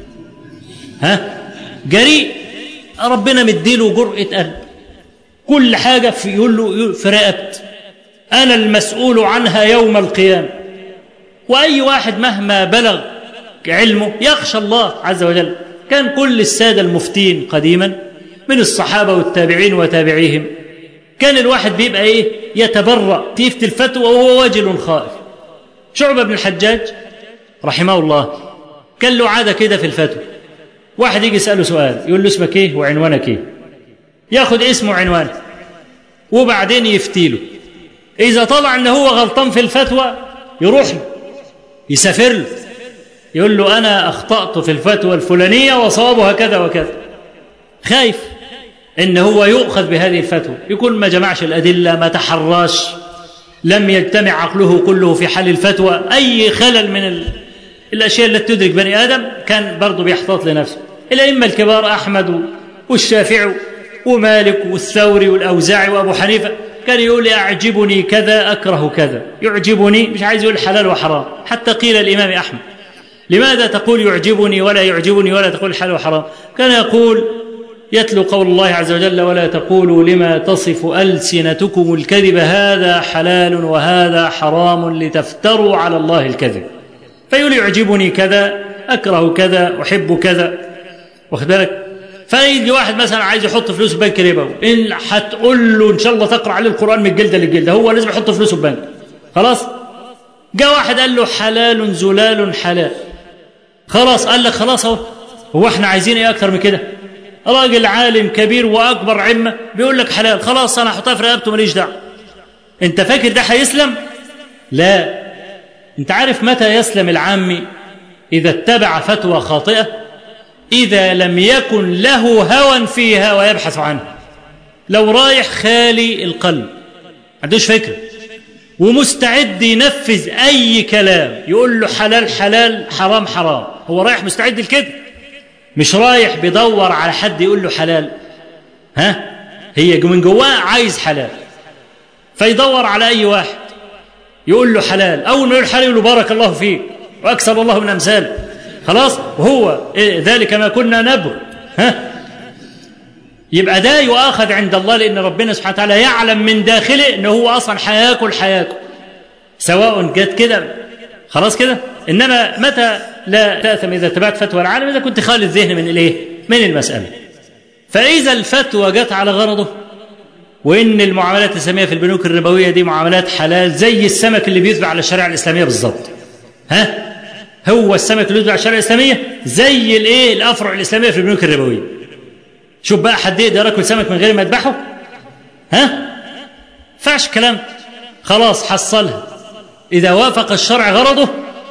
ها جريء ربنا مديله جرأة قلب كل حاجة في يقول له في رقبتي أنا المسؤول عنها يوم القيامة وأي واحد مهما بلغ علمه يخشى الله عز وجل كان كل السادة المفتين قديما من الصحابة والتابعين وتابعيهم كان الواحد بيبقى ايه يتبرأ تيفت الفتوى وهو وجل خائف شعبة بن الحجاج رحمه الله كان له عادة كده في الفتوى واحد يجي يسأله سؤال يقول له اسمك ايه وعنوانك ايه ياخد اسمه وعنوانه وبعدين يفتيله إذا طلع إن هو غلطان في الفتوى يروح له يسافر له يقول له أنا أخطأت في الفتوى الفلانية وصوابها كذا وكذا خايف إن هو يؤخذ بهذه الفتوى يكون ما جمعش الأدلة ما تحراش لم يجتمع عقله كله في حل الفتوى أي خلل من ال... الأشياء التي تدرك بني آدم كان برضه بيحتاط لنفسه الأئمة الكبار أحمد والشافعي ومالك والثوري والأوزاعي وأبو حنيفة كان يقول أعجبني كذا أكره كذا يعجبني مش عايز يقول حلال وحرام حتى قيل الإمام أحمد لماذا تقول يعجبني ولا يعجبني ولا تقول حلال وحرام كان يقول يتلو قول الله عز وجل ولا تقولوا لما تصف ألسنتكم الكذب هذا حلال وهذا حرام لتفتروا على الله الكذب فيقول يعجبني كذا اكره كذا احب كذا واخد بالك فيجي واحد مثلا عايز يحط فلوسه في بنك ربوي ان هتقول له ان شاء الله تقرا عليه القران من الجلده للجلده هو لازم يحط فلوسه في بنك خلاص جاء واحد قال له حلال زلال حلال خلاص قال لك خلاص اهو هو احنا عايزين ايه اكتر من كده راجل عالم كبير واكبر عمه بيقول لك حلال خلاص انا هحطها في رقبته ماليش دعوه انت فاكر ده هيسلم لا انت عارف متى يسلم العامي اذا اتبع فتوى خاطئه اذا لم يكن له هوى فيها ويبحث عنها لو رايح خالي القلب ما عندوش فكره ومستعد ينفذ اي كلام يقول له حلال حلال حرام حرام هو رايح مستعد لكده مش رايح بيدور على حد يقول له حلال ها هي من جواه عايز حلال فيدور على اي واحد يقول له حلال اول ما يقول حلال يقول له بارك الله فيك واكثر الله من امثاله خلاص وهو إيه ذلك ما كنا نبغي ها يبقى ده يؤاخذ عند الله لان ربنا سبحانه وتعالى يعلم من داخله ان هو اصلا هياكل هياكل سواء جت كده خلاص كده انما متى لا تاثم اذا اتبعت فتوى العالم اذا كنت خالي الذهن من الايه؟ من المساله. فاذا الفتوى جت على غرضه وان المعاملات الاسلاميه في البنوك الربويه دي معاملات حلال زي السمك اللي بيتبع على الشريعه الاسلاميه بالظبط. ها؟ هو السمك اللي بيتبع على الشريعه الاسلاميه زي الايه؟ الافرع الاسلاميه في البنوك الربويه. شوف بقى حد يقدر ياكل سمك من غير ما يذبحه؟ ها؟ فعش كلام خلاص حصلها إذا وافق الشرع غرضه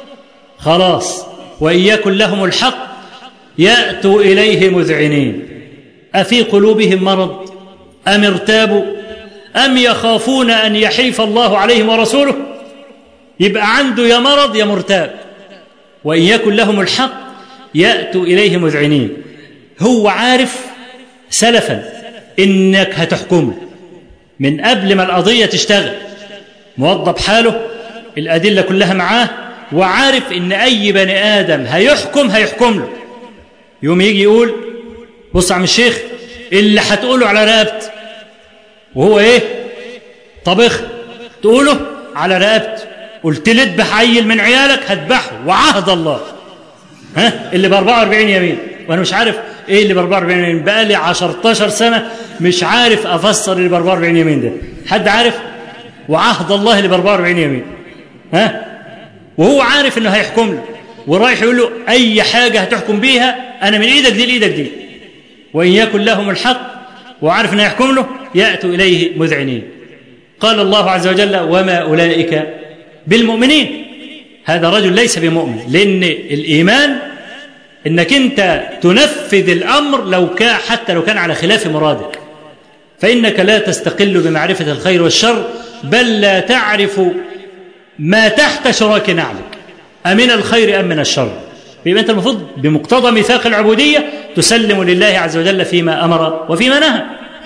خلاص وإن يكن لهم الحق يأتوا إليه مذعنين أفي قلوبهم مرض أم ارتابوا أم يخافون أن يحيف الله عليهم ورسوله يبقى عنده يا مرض يا مرتاب وإن يكن لهم الحق يأتوا إليه مذعنين هو عارف سلفا إنك هتحكم له من قبل ما القضية تشتغل موضب حاله الأدلة كلها معاه وعارف إن أي بني آدم هيحكم هيحكم له يوم يجي يقول بص يا عم الشيخ اللي هتقوله على رقبتي وهو إيه طبخ تقوله على رقبتي قلت لي اذبح عيل من عيالك هذبحه وعهد الله ها اللي ب 44 يمين وانا مش عارف ايه اللي ب 44 يمين بقى لي 10 سنه مش عارف افسر اللي ب 44 يمين ده حد عارف وعهد الله اللي ب 44 يمين ها وهو عارف انه هيحكم له ورايح يقول له اي حاجه هتحكم بيها انا من ايدك دي لايدك دي وان يكن لهم الحق وعارف انه يحكم له ياتوا اليه مذعنين قال الله عز وجل وما اولئك بالمؤمنين هذا رجل ليس بمؤمن لان الايمان انك انت تنفذ الامر لو كان حتى لو كان على خلاف مرادك فانك لا تستقل بمعرفه الخير والشر بل لا تعرف ما تحت شراك نعلك أمن الخير أم من الشر يبقى أنت المفروض بمقتضى ميثاق العبودية تسلم لله عز وجل فيما أمر وفيما نهى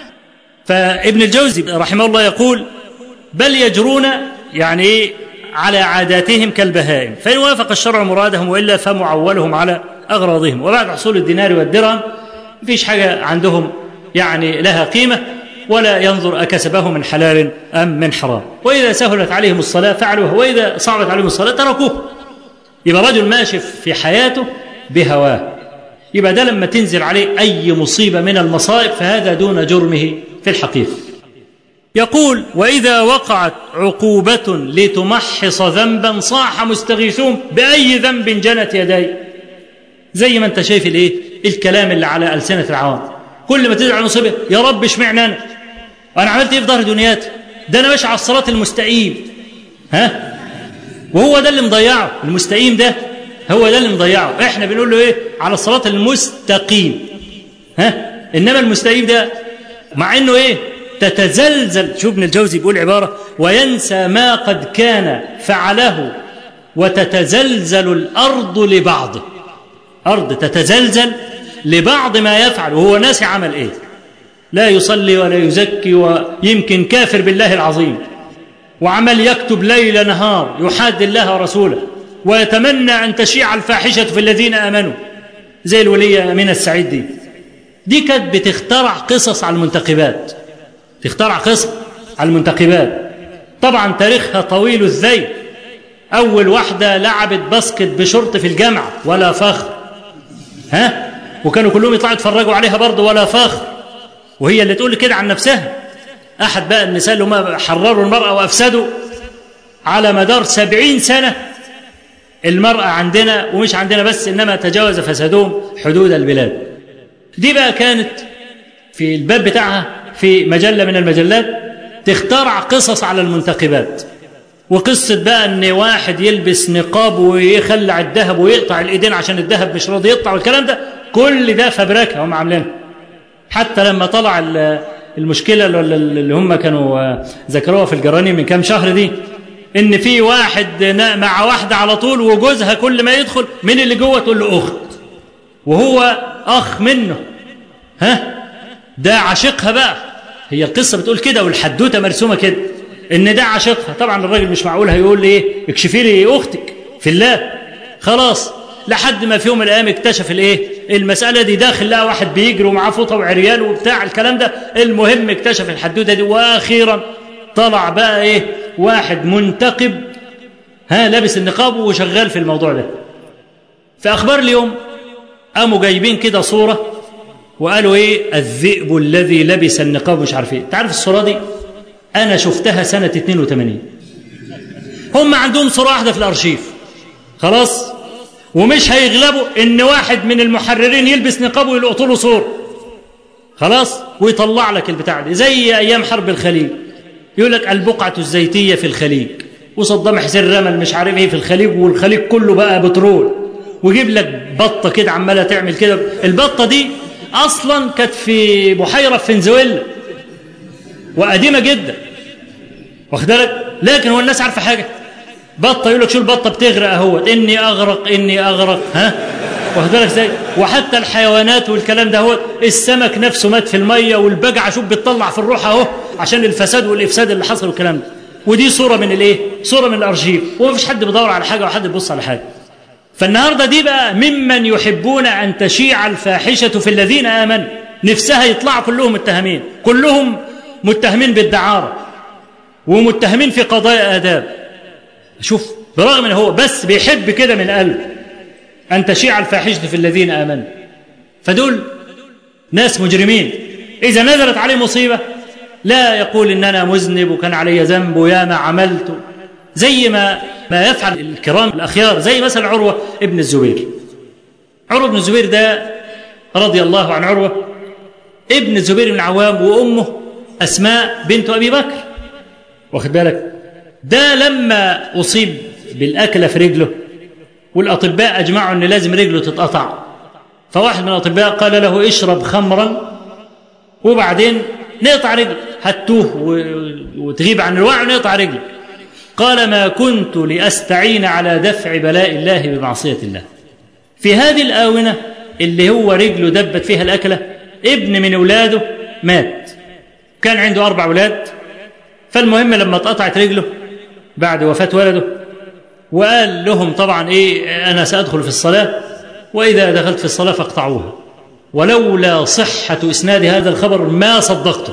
فابن الجوزي رحمه الله يقول بل يجرون يعني إيه على عاداتهم كالبهائم فإن وافق الشرع مرادهم وإلا فمعولهم على أغراضهم وبعد حصول الدينار والدرهم مفيش حاجة عندهم يعني لها قيمة ولا ينظر أكسبه من حلال أم من حرام وإذا سهلت عليهم الصلاة فعلوها وإذا صعبت عليهم الصلاة تركوه يبقى رجل ماشي في حياته بهواه يبقى ده لما تنزل عليه أي مصيبة من المصائب فهذا دون جرمه في الحقيقة يقول وإذا وقعت عقوبة لتمحص ذنبا صاح مستغيثون بأي ذنب جنت يدي زي ما انت شايف الايه الكلام اللي على ألسنة العوام كل ما تدعي مصيبة يا رب اشمعنى انا انا عملت ايه في ظهر دنياتي ده انا ماشي على الصراط المستقيم ها وهو ده اللي مضيعه المستقيم ده هو ده اللي مضيعه احنا بنقول له ايه على الصراط المستقيم ها انما المستقيم ده مع انه ايه تتزلزل شوف ابن الجوزي بيقول عباره وينسى ما قد كان فعله وتتزلزل الارض لبعضه ارض تتزلزل لبعض ما يفعل وهو ناسي عمل ايه لا يصلي ولا يزكي ويمكن كافر بالله العظيم وعمل يكتب ليل نهار يحاد الله ورسوله ويتمنى ان تشيع الفاحشه في الذين امنوا زي الوليه امينه السعيد دي دي كانت بتخترع قصص على المنتخبات تخترع قصص على المنتخبات طبعا تاريخها طويل الذيل أول واحدة لعبت باسكت بشرط في الجامعة ولا فخر ها وكانوا كلهم يطلعوا يتفرجوا عليها برضه ولا فخر وهي اللي تقول كده عن نفسها أحد بقى النساء اللي هم حرروا المرأة وأفسدوا على مدار سبعين سنة المرأة عندنا ومش عندنا بس إنما تجاوز فسادهم حدود البلاد دي بقى كانت في الباب بتاعها في مجلة من المجلات تخترع قصص على المنتخبات وقصة بقى ان واحد يلبس نقاب ويخلع الذهب ويقطع الايدين عشان الذهب مش راضي يقطع والكلام ده كل ده فبركة هم عاملينها حتى لما طلع المشكلة اللي هم كانوا ذكروها في الجراني من كام شهر دي ان في واحد مع واحدة على طول وجوزها كل ما يدخل من اللي جوه تقول له اخت وهو اخ منه ها ده عاشقها بقى هي القصة بتقول كده والحدوتة مرسومة كده ان ده عاشقها طبعا الراجل مش معقول هيقول لي ايه اكشفي لي اختك في الله خلاص لحد ما في يوم من الايام اكتشف الايه المساله دي داخل لقى واحد بيجري ومعاه فوطه وعريان وبتاع الكلام ده المهم اكتشف الحدوته دي واخيرا طلع بقى ايه واحد منتقب ها لابس النقاب وشغال في الموضوع ده في اخبار اليوم قاموا جايبين كده صوره وقالوا ايه الذئب الذي لبس النقاب مش عارف ايه تعرف الصوره دي انا شفتها سنه 82 هم عندهم صوره واحده في الارشيف خلاص ومش هيغلبوا ان واحد من المحررين يلبس نقاب ويلقطوا له صور خلاص ويطلع لك البتاع دي زي ايام حرب الخليج يقول لك البقعه الزيتيه في الخليج وصدام حسين رمل مش عارف ايه في الخليج والخليج كله بقى بترول ويجيب لك بطه كده عماله تعمل كده البطه دي اصلا كانت في بحيره في فنزويلا وقديمه جدا واخد بالك لكن هو الناس عارفه حاجه بطه يقول لك شو البطه بتغرق اهوت اني اغرق اني اغرق ها واخد بالك ازاي وحتى الحيوانات والكلام ده هو السمك نفسه مات في الميه والبجعه شوف بتطلع في الروح اهو عشان الفساد والافساد اللي حصل والكلام ده ودي صوره من الايه صوره من الارشيف ومفيش حد بيدور على حاجه وحد بيبص على حاجه فالنهارده دي بقى ممن يحبون ان تشيع الفاحشه في الذين امنوا نفسها يطلعوا كلهم متهمين كلهم متهمين بالدعاره ومتهمين في قضايا آداب شوف برغم ان هو بس بيحب كده من قلب أن تشيع الفاحشة في الذين آمنوا فدول ناس مجرمين إذا نزلت عليه مصيبة لا يقول إن أنا مذنب وكان علي ذنب ويا ما عملت زي ما ما يفعل الكرام الأخيار زي مثلا عروة ابن الزبير عروة بن الزبير ده رضي الله عن عروة ابن الزبير بن العوام وأمه أسماء بنت أبي بكر واخد بالك ده لما أصيب بالأكلة في رجله والأطباء أجمعوا أن لازم رجله تتقطع فواحد من الأطباء قال له اشرب خمرا وبعدين نقطع رجله هتوه وتغيب عن الوعي ونقطع رجله قال ما كنت لأستعين على دفع بلاء الله بمعصية الله في هذه الآونة اللي هو رجله دبت فيها الأكلة ابن من أولاده مات كان عنده أربع أولاد فالمهم لما اتقطعت رجله بعد وفاة ولده وقال لهم طبعا ايه انا سادخل في الصلاه واذا دخلت في الصلاه فاقطعوها ولولا صحه اسناد هذا الخبر ما صدقته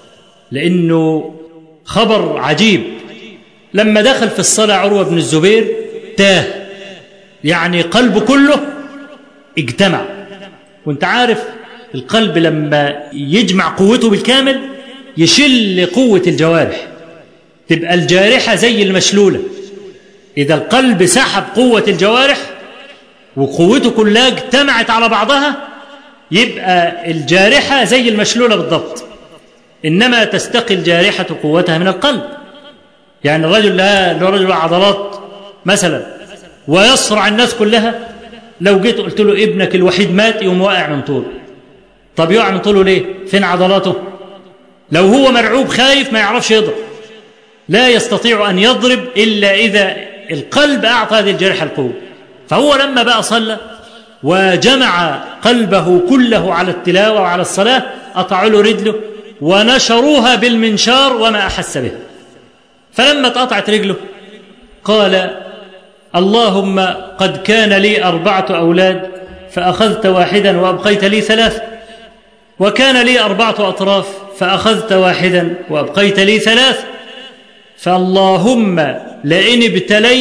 لانه خبر عجيب لما دخل في الصلاه عروه بن الزبير تاه يعني قلبه كله اجتمع وانت عارف القلب لما يجمع قوته بالكامل يشل قوه الجوارح تبقى الجارحه زي المشلوله إذا القلب سحب قوة الجوارح وقوته كلها اجتمعت على بعضها يبقى الجارحة زي المشلولة بالضبط إنما تستقي الجارحة قوتها من القلب يعني الرجل له رجل عضلات مثلا ويصرع الناس كلها لو جيت قلت له ابنك الوحيد مات يقوم واقع من طوله طب يقع من طوله ليه؟ فين عضلاته؟ لو هو مرعوب خايف ما يعرفش يضرب لا يستطيع أن يضرب إلا إذا القلب أعطى هذه الجرح القوة فهو لما بقى صلى وجمع قلبه كله على التلاوة وعلى الصلاة قطعوا له رجله ونشروها بالمنشار وما أحس به فلما اتقطعت رجله قال اللهم قد كان لي أربعة أولاد فأخذت واحدا وأبقيت لي ثلاثة وكان لي أربعة أطراف فأخذت واحدا وأبقيت لي ثلاثة فاللهم لئن ابتليت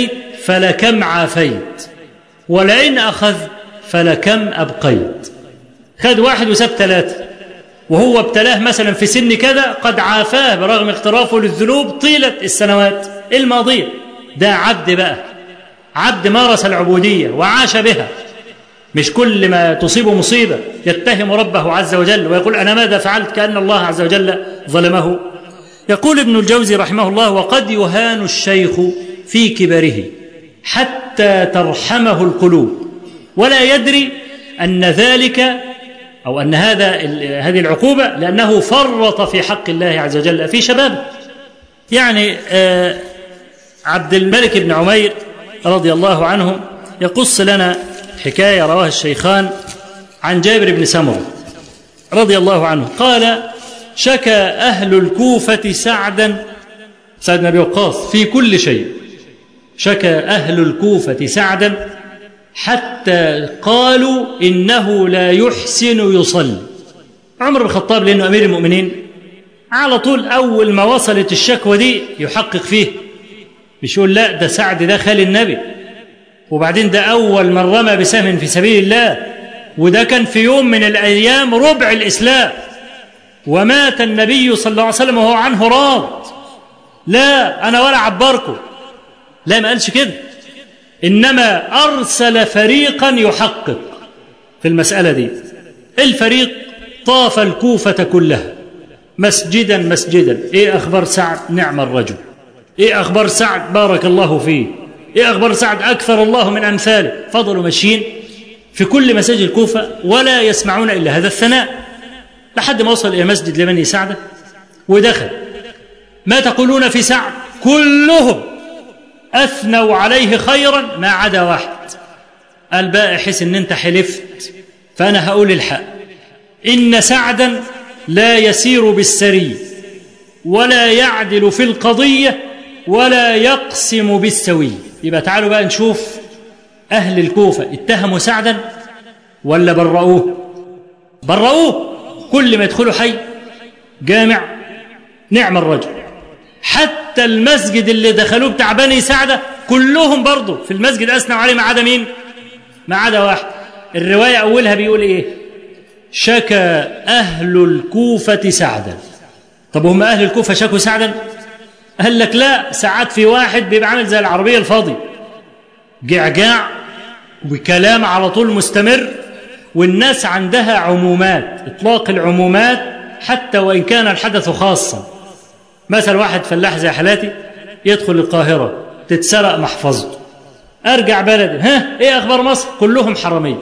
فلكم عافيت ولئن أخذت فلكم أبقيت خد واحد وساب ثلاثة وهو ابتلاه مثلا في سن كذا قد عافاه برغم اقترافه للذنوب طيلة السنوات الماضية ده عبد بقى عبد مارس العبودية وعاش بها مش كل ما تصيبه مصيبة يتهم ربه عز وجل ويقول أنا ماذا فعلت كأن الله عز وجل ظلمه يقول ابن الجوزي رحمه الله وقد يهان الشيخ في كبره حتى ترحمه القلوب ولا يدري أن ذلك أو أن هذا هذه العقوبة لأنه فرط في حق الله عز وجل في شبابه يعني آه عبد الملك بن عمير رضي الله عنه يقص لنا حكاية رواها الشيخان عن جابر بن سمرة رضي الله عنه قال شكى أهل الكوفة سعدا سعد بن أبي وقاص في كل شيء شكى أهل الكوفة سعدا حتى قالوا إنه لا يحسن يصلي عمر بن الخطاب لأنه أمير المؤمنين على طول أول ما وصلت الشكوى دي يحقق فيه مش يقول لا ده سعد ده خال النبي وبعدين ده أول من رمى بسهم في سبيل الله وده كان في يوم من الأيام ربع الإسلام ومات النبي صلى الله عليه وسلم وهو عنه راض لا أنا ولا عبركم لا ما قالش كده إنما أرسل فريقا يحقق في المسألة دي الفريق طاف الكوفة كلها مسجدا مسجدا إيه أخبار سعد نعم الرجل إيه أخبار سعد بارك الله فيه إيه أخبار سعد أكثر الله من أمثاله فضلوا ماشيين في كل مساجد الكوفة ولا يسمعون إلا هذا الثناء لحد ما وصل إلى مسجد لبني سعدة ودخل ما تقولون في سعد كلهم أثنوا عليه خيرا ما عدا واحد قال بقى حس إن أنت حلفت فأنا هقول الحق إن سعدا لا يسير بالسري ولا يعدل في القضية ولا يقسم بالسوي يبقى تعالوا بقى نشوف أهل الكوفة اتهموا سعدا ولا برؤوه برؤوه كل ما يدخلوا حي جامع نعم الرجل حتى المسجد اللي دخلوه بتاع بني سعدة كلهم برضه في المسجد أثنوا عليه ما عدا مين ما عدا واحد الرواية أولها بيقول إيه شكى أهل الكوفة سعدا طب هم أهل الكوفة شكوا سعدا قال لك لا ساعات في واحد بيبقى عامل زي العربية الفاضي جعجاع وكلام على طول مستمر والناس عندها عمومات إطلاق العمومات حتى وإن كان الحدث خاصا مثلا واحد فلاح زي حالاتي يدخل القاهرة تتسرق محفظته أرجع بلدي ها إيه أخبار مصر كلهم حرامية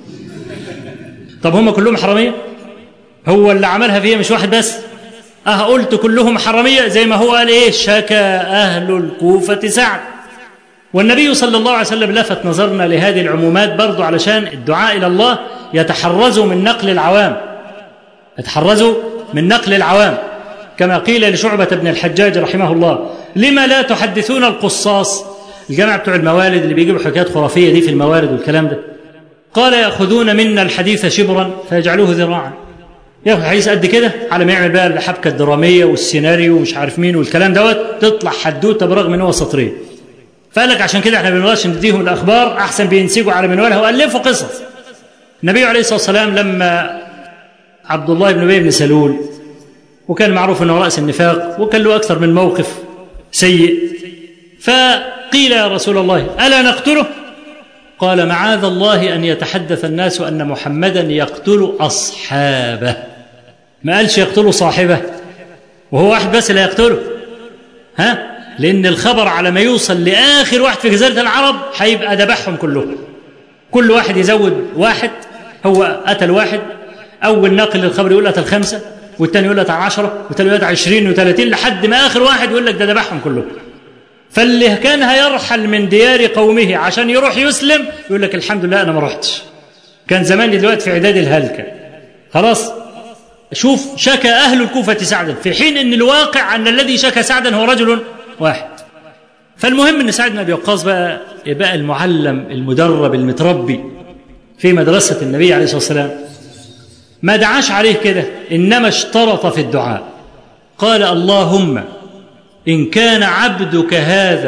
طب هم كلهم حرامية هو اللي عملها فيها مش واحد بس أه قلت كلهم حرامية زي ما هو قال إيه شكى أهل الكوفة سعد والنبي صلى الله عليه وسلم لفت نظرنا لهذه العمومات برضو علشان الدعاء إلى الله يتحرزوا من نقل العوام يتحرزوا من نقل العوام كما قيل لشعبة بن الحجاج رحمه الله لما لا تحدثون القصاص الجامعة بتوع الموالد اللي بيجيبوا حكايات خرافية دي في الموارد والكلام ده قال يأخذون منا الحديث شبرا فيجعلوه ذراعا ياخد حديث قد كده على ما يعمل بقى الحبكة الدرامية والسيناريو ومش عارف مين والكلام دوت تطلع حدوتة برغم ان هو سطرين فقال لك عشان كده احنا بنبغاش نديهم الاخبار احسن بينسجوا على منوالها والفوا قصص النبي عليه الصلاه والسلام لما عبد الله بن ابي بن سلول وكان معروف انه راس النفاق وكان له اكثر من موقف سيء فقيل يا رسول الله الا نقتله قال معاذ الله ان يتحدث الناس ان محمدا يقتل اصحابه ما قالش يقتل صاحبه وهو واحد بس اللي يقتله ها لأن الخبر على ما يوصل لآخر واحد في جزيرة العرب هيبقى ذبحهم كلهم كل واحد يزود واحد هو قتل واحد أول ناقل للخبر يقول قتل خمسة والتاني يقول قتل عشرة والتاني يقول قتل عشرين وثلاثين لحد ما آخر واحد يقول لك ده ذبحهم كلهم فاللي كان هيرحل من ديار قومه عشان يروح يسلم يقول لك الحمد لله أنا ما رحتش كان زمان دلوقتي في عداد الهلكة خلاص شوف شكى أهل الكوفة سعدا في حين أن الواقع أن الذي شكى سعدا هو رجل واحد فالمهم ان سعد بن ابي وقاص بقى بقى المعلم المدرب المتربي في مدرسه النبي عليه الصلاه والسلام ما دعاش عليه كده انما اشترط في الدعاء قال اللهم ان كان عبدك هذا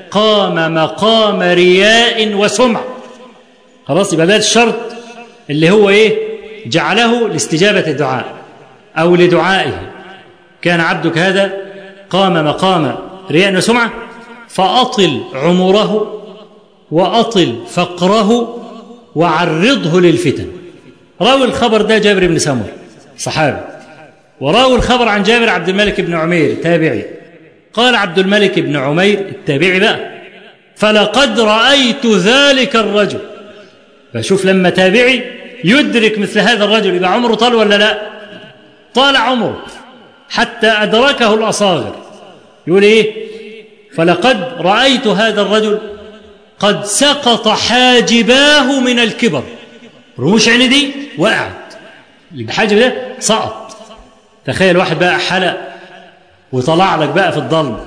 قام مقام رياء وسمعة خلاص يبقى ده الشرط اللي هو ايه جعله لاستجابة الدعاء أو لدعائه كان عبدك هذا قام مقام رياء وسمعة فأطل عمره وأطل فقره وعرضه للفتن راوي الخبر ده جابر بن سمر صحابي وراوي الخبر عن جابر عبد الملك بن عمير تابعي قال عبد الملك بن عمير التابعي بقى فلقد رأيت ذلك الرجل فشوف لما تابعي يدرك مثل هذا الرجل يبقى عمره طال ولا لا طال عمره حتى أدركه الأصاغر يقول إيه فلقد رأيت هذا الرجل قد سقط حاجباه من الكبر رموش عيني دي وقعت الحاجب ده سقط تخيل واحد بقى حلق وطلع لك بقى في الضلمه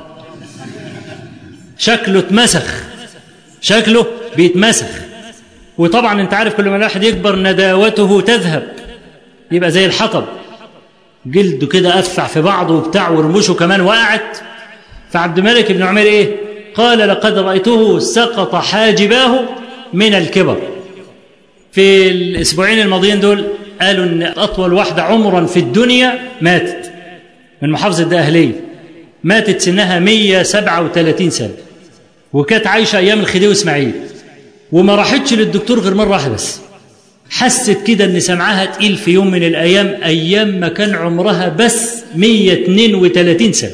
شكله اتمسخ شكله بيتمسخ وطبعا انت عارف كل ما الواحد يكبر نداوته تذهب يبقى زي الحطب جلده كده أفع في بعضه وبتاع ورموشه كمان وقعت فعبد الملك بن عمير ايه قال لقد رأيته سقط حاجباه من الكبر في الأسبوعين الماضيين دول قالوا إن أطول واحدة عمرا في الدنيا ماتت من محافظة الدقهلية ماتت سنها 137 سنة وكانت عايشة أيام الخديوي إسماعيل وما راحتش للدكتور غير مرة واحدة بس حست كده ان سمعها تقيل في يوم من الايام ايام ما كان عمرها بس 132 سنه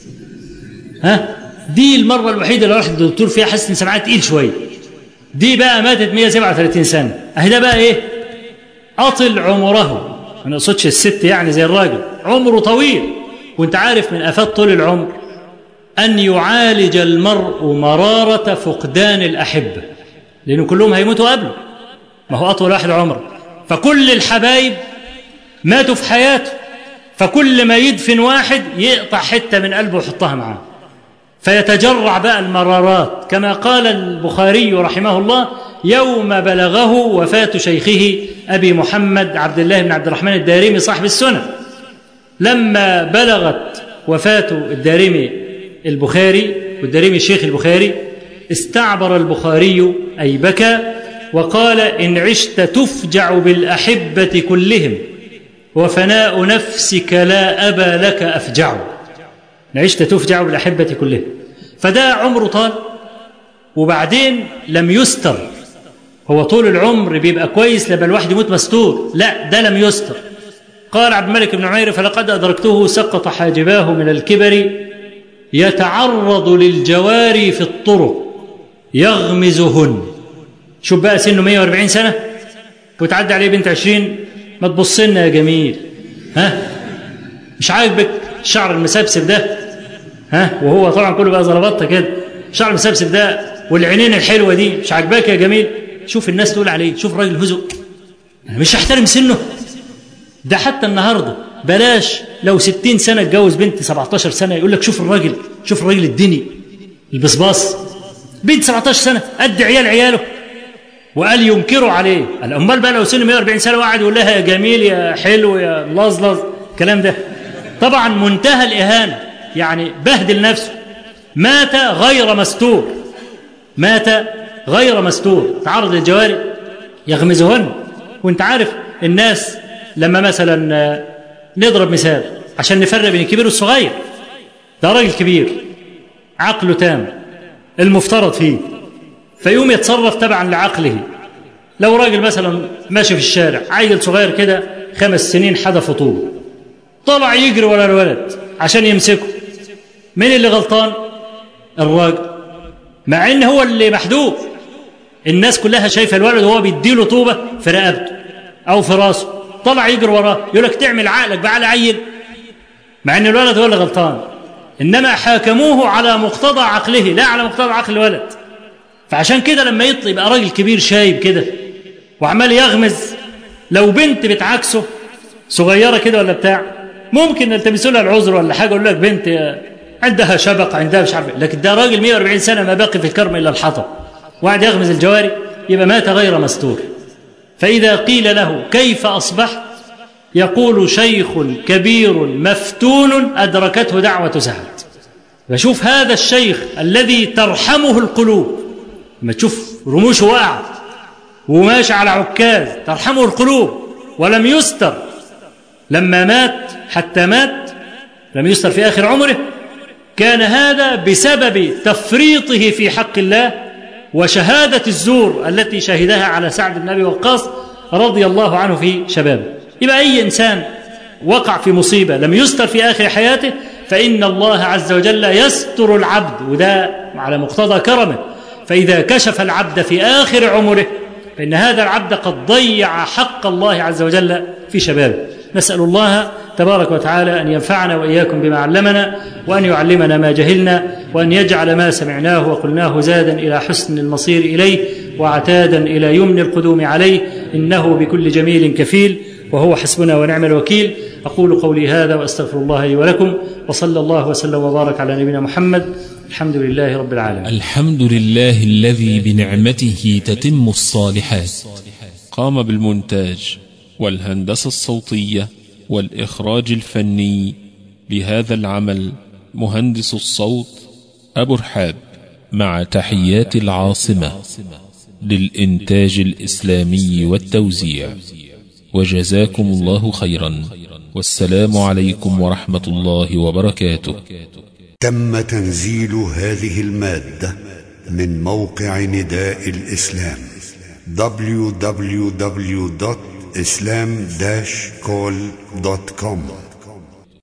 ها دي المره الوحيده اللي راحت للدكتور فيها حست ان سمعها تقيل شويه دي بقى ماتت 137 سنه اهي ده بقى ايه اطل عمره ما اقصدش الست يعني زي الراجل عمره طويل وانت عارف من افات طول العمر ان يعالج المرء مراره فقدان الاحبه لأنه كلهم هيموتوا قبله ما هو أطول واحد عمر فكل الحبايب ماتوا في حياته فكل ما يدفن واحد يقطع حتة من قلبه ويحطها معاه فيتجرع بقى المرارات كما قال البخاري رحمه الله يوم بلغه وفاة شيخه أبي محمد عبد الله بن عبد الرحمن الدارمي صاحب السنة لما بلغت وفاة الدارمي البخاري والدارمي الشيخ البخاري استعبر البخاري أي بكى وقال إن عشت تفجع بالأحبة كلهم وفناء نفسك لا أبا لك أفجع إن عشت تفجع بالأحبة كلهم فده عمره طال وبعدين لم يستر هو طول العمر بيبقى كويس لما الواحد يموت مستور لا ده لم يستر قال عبد الملك بن عمير فلقد أدركته سقط حاجباه من الكبر يتعرض للجواري في الطرق يغمزهن شوف بقى سنه 140 سنة وتعدي عليه بنت 20 ما تبص لنا يا جميل ها مش عاجبك الشعر المسبسب ده ها وهو طبعا كله بقى زلبطه كده الشعر المسبسب ده والعينين الحلوه دي مش عاجباك يا جميل شوف الناس تقول عليه شوف راجل هزق انا مش هحترم سنه ده حتى النهارده بلاش لو 60 سنه اتجوز بنت 17 سنه يقول لك شوف الراجل شوف الراجل الدني البصباص بنت 17 سنه قد عيال عياله وقال ينكروا عليه الامال بقى لو سنه 140 سنه وقعد يقول لها يا جميل يا حلو يا لزلز الكلام ده طبعا منتهى الاهانه يعني بهدل نفسه مات غير مستور مات غير مستور تعرض للجواري يغمزهن وانت عارف الناس لما مثلا نضرب مثال عشان نفرق بين الكبير والصغير ده راجل كبير عقله تام المفترض فيه فيقوم يتصرف تبعا لعقله لو راجل مثلا ماشي في الشارع عيل صغير كده خمس سنين حدف طوبه طلع يجري ورا الولد عشان يمسكه مين اللي غلطان الراجل مع ان هو اللي محدود الناس كلها شايفه الولد وهو بيديله طوبه في رقبته او في راسه طلع يجري وراه يقول لك تعمل عقلك بقى على عيل مع ان الولد هو اللي غلطان انما حاكموه على مقتضى عقله لا على مقتضى عقل الولد فعشان كده لما يطلع يبقى راجل كبير شايب كده وعمال يغمز لو بنت بتعاكسه صغيره كده ولا بتاع ممكن نلتمسوا لها العذر ولا حاجه اقول لك بنت عندها شبق عندها مش عارف لكن ده راجل 140 سنه ما باقي في الكرم الا الحطب وقعد يغمز الجواري يبقى مات غير مستور فاذا قيل له كيف اصبحت يقول شيخ كبير مفتون ادركته دعوه سعد فشوف هذا الشيخ الذي ترحمه القلوب لما تشوف رموشه واقعة وماشي على عكاز ترحمه القلوب ولم يستر لما مات حتى مات لم يستر في آخر عمره كان هذا بسبب تفريطه في حق الله وشهادة الزور التي شهدها على سعد بن أبي وقاص رضي الله عنه في شبابه يبقى أي إنسان وقع في مصيبة لم يستر في آخر حياته فإن الله عز وجل يستر العبد وده على مقتضى كرمه فإذا كشف العبد في آخر عمره فإن هذا العبد قد ضيع حق الله عز وجل في شبابه نسأل الله تبارك وتعالى أن ينفعنا وإياكم بما علمنا وأن يعلمنا ما جهلنا وأن يجعل ما سمعناه وقلناه زادا إلى حسن المصير إليه وعتادا إلى يمن القدوم عليه إنه بكل جميل كفيل وهو حسبنا ونعم الوكيل أقول قولي هذا وأستغفر الله لي ولكم وصلى الله وسلم وبارك على نبينا محمد الحمد لله رب العالمين الحمد لله الذي بنعمته تتم الصالحات قام بالمونتاج والهندسة الصوتية والإخراج الفني لهذا العمل مهندس الصوت أبو رحاب مع تحيات العاصمة للإنتاج الإسلامي والتوزيع وجزاكم الله خيرا والسلام عليكم ورحمة الله وبركاته تم تنزيل هذه المادة من موقع نداء الإسلام www.islam-call.com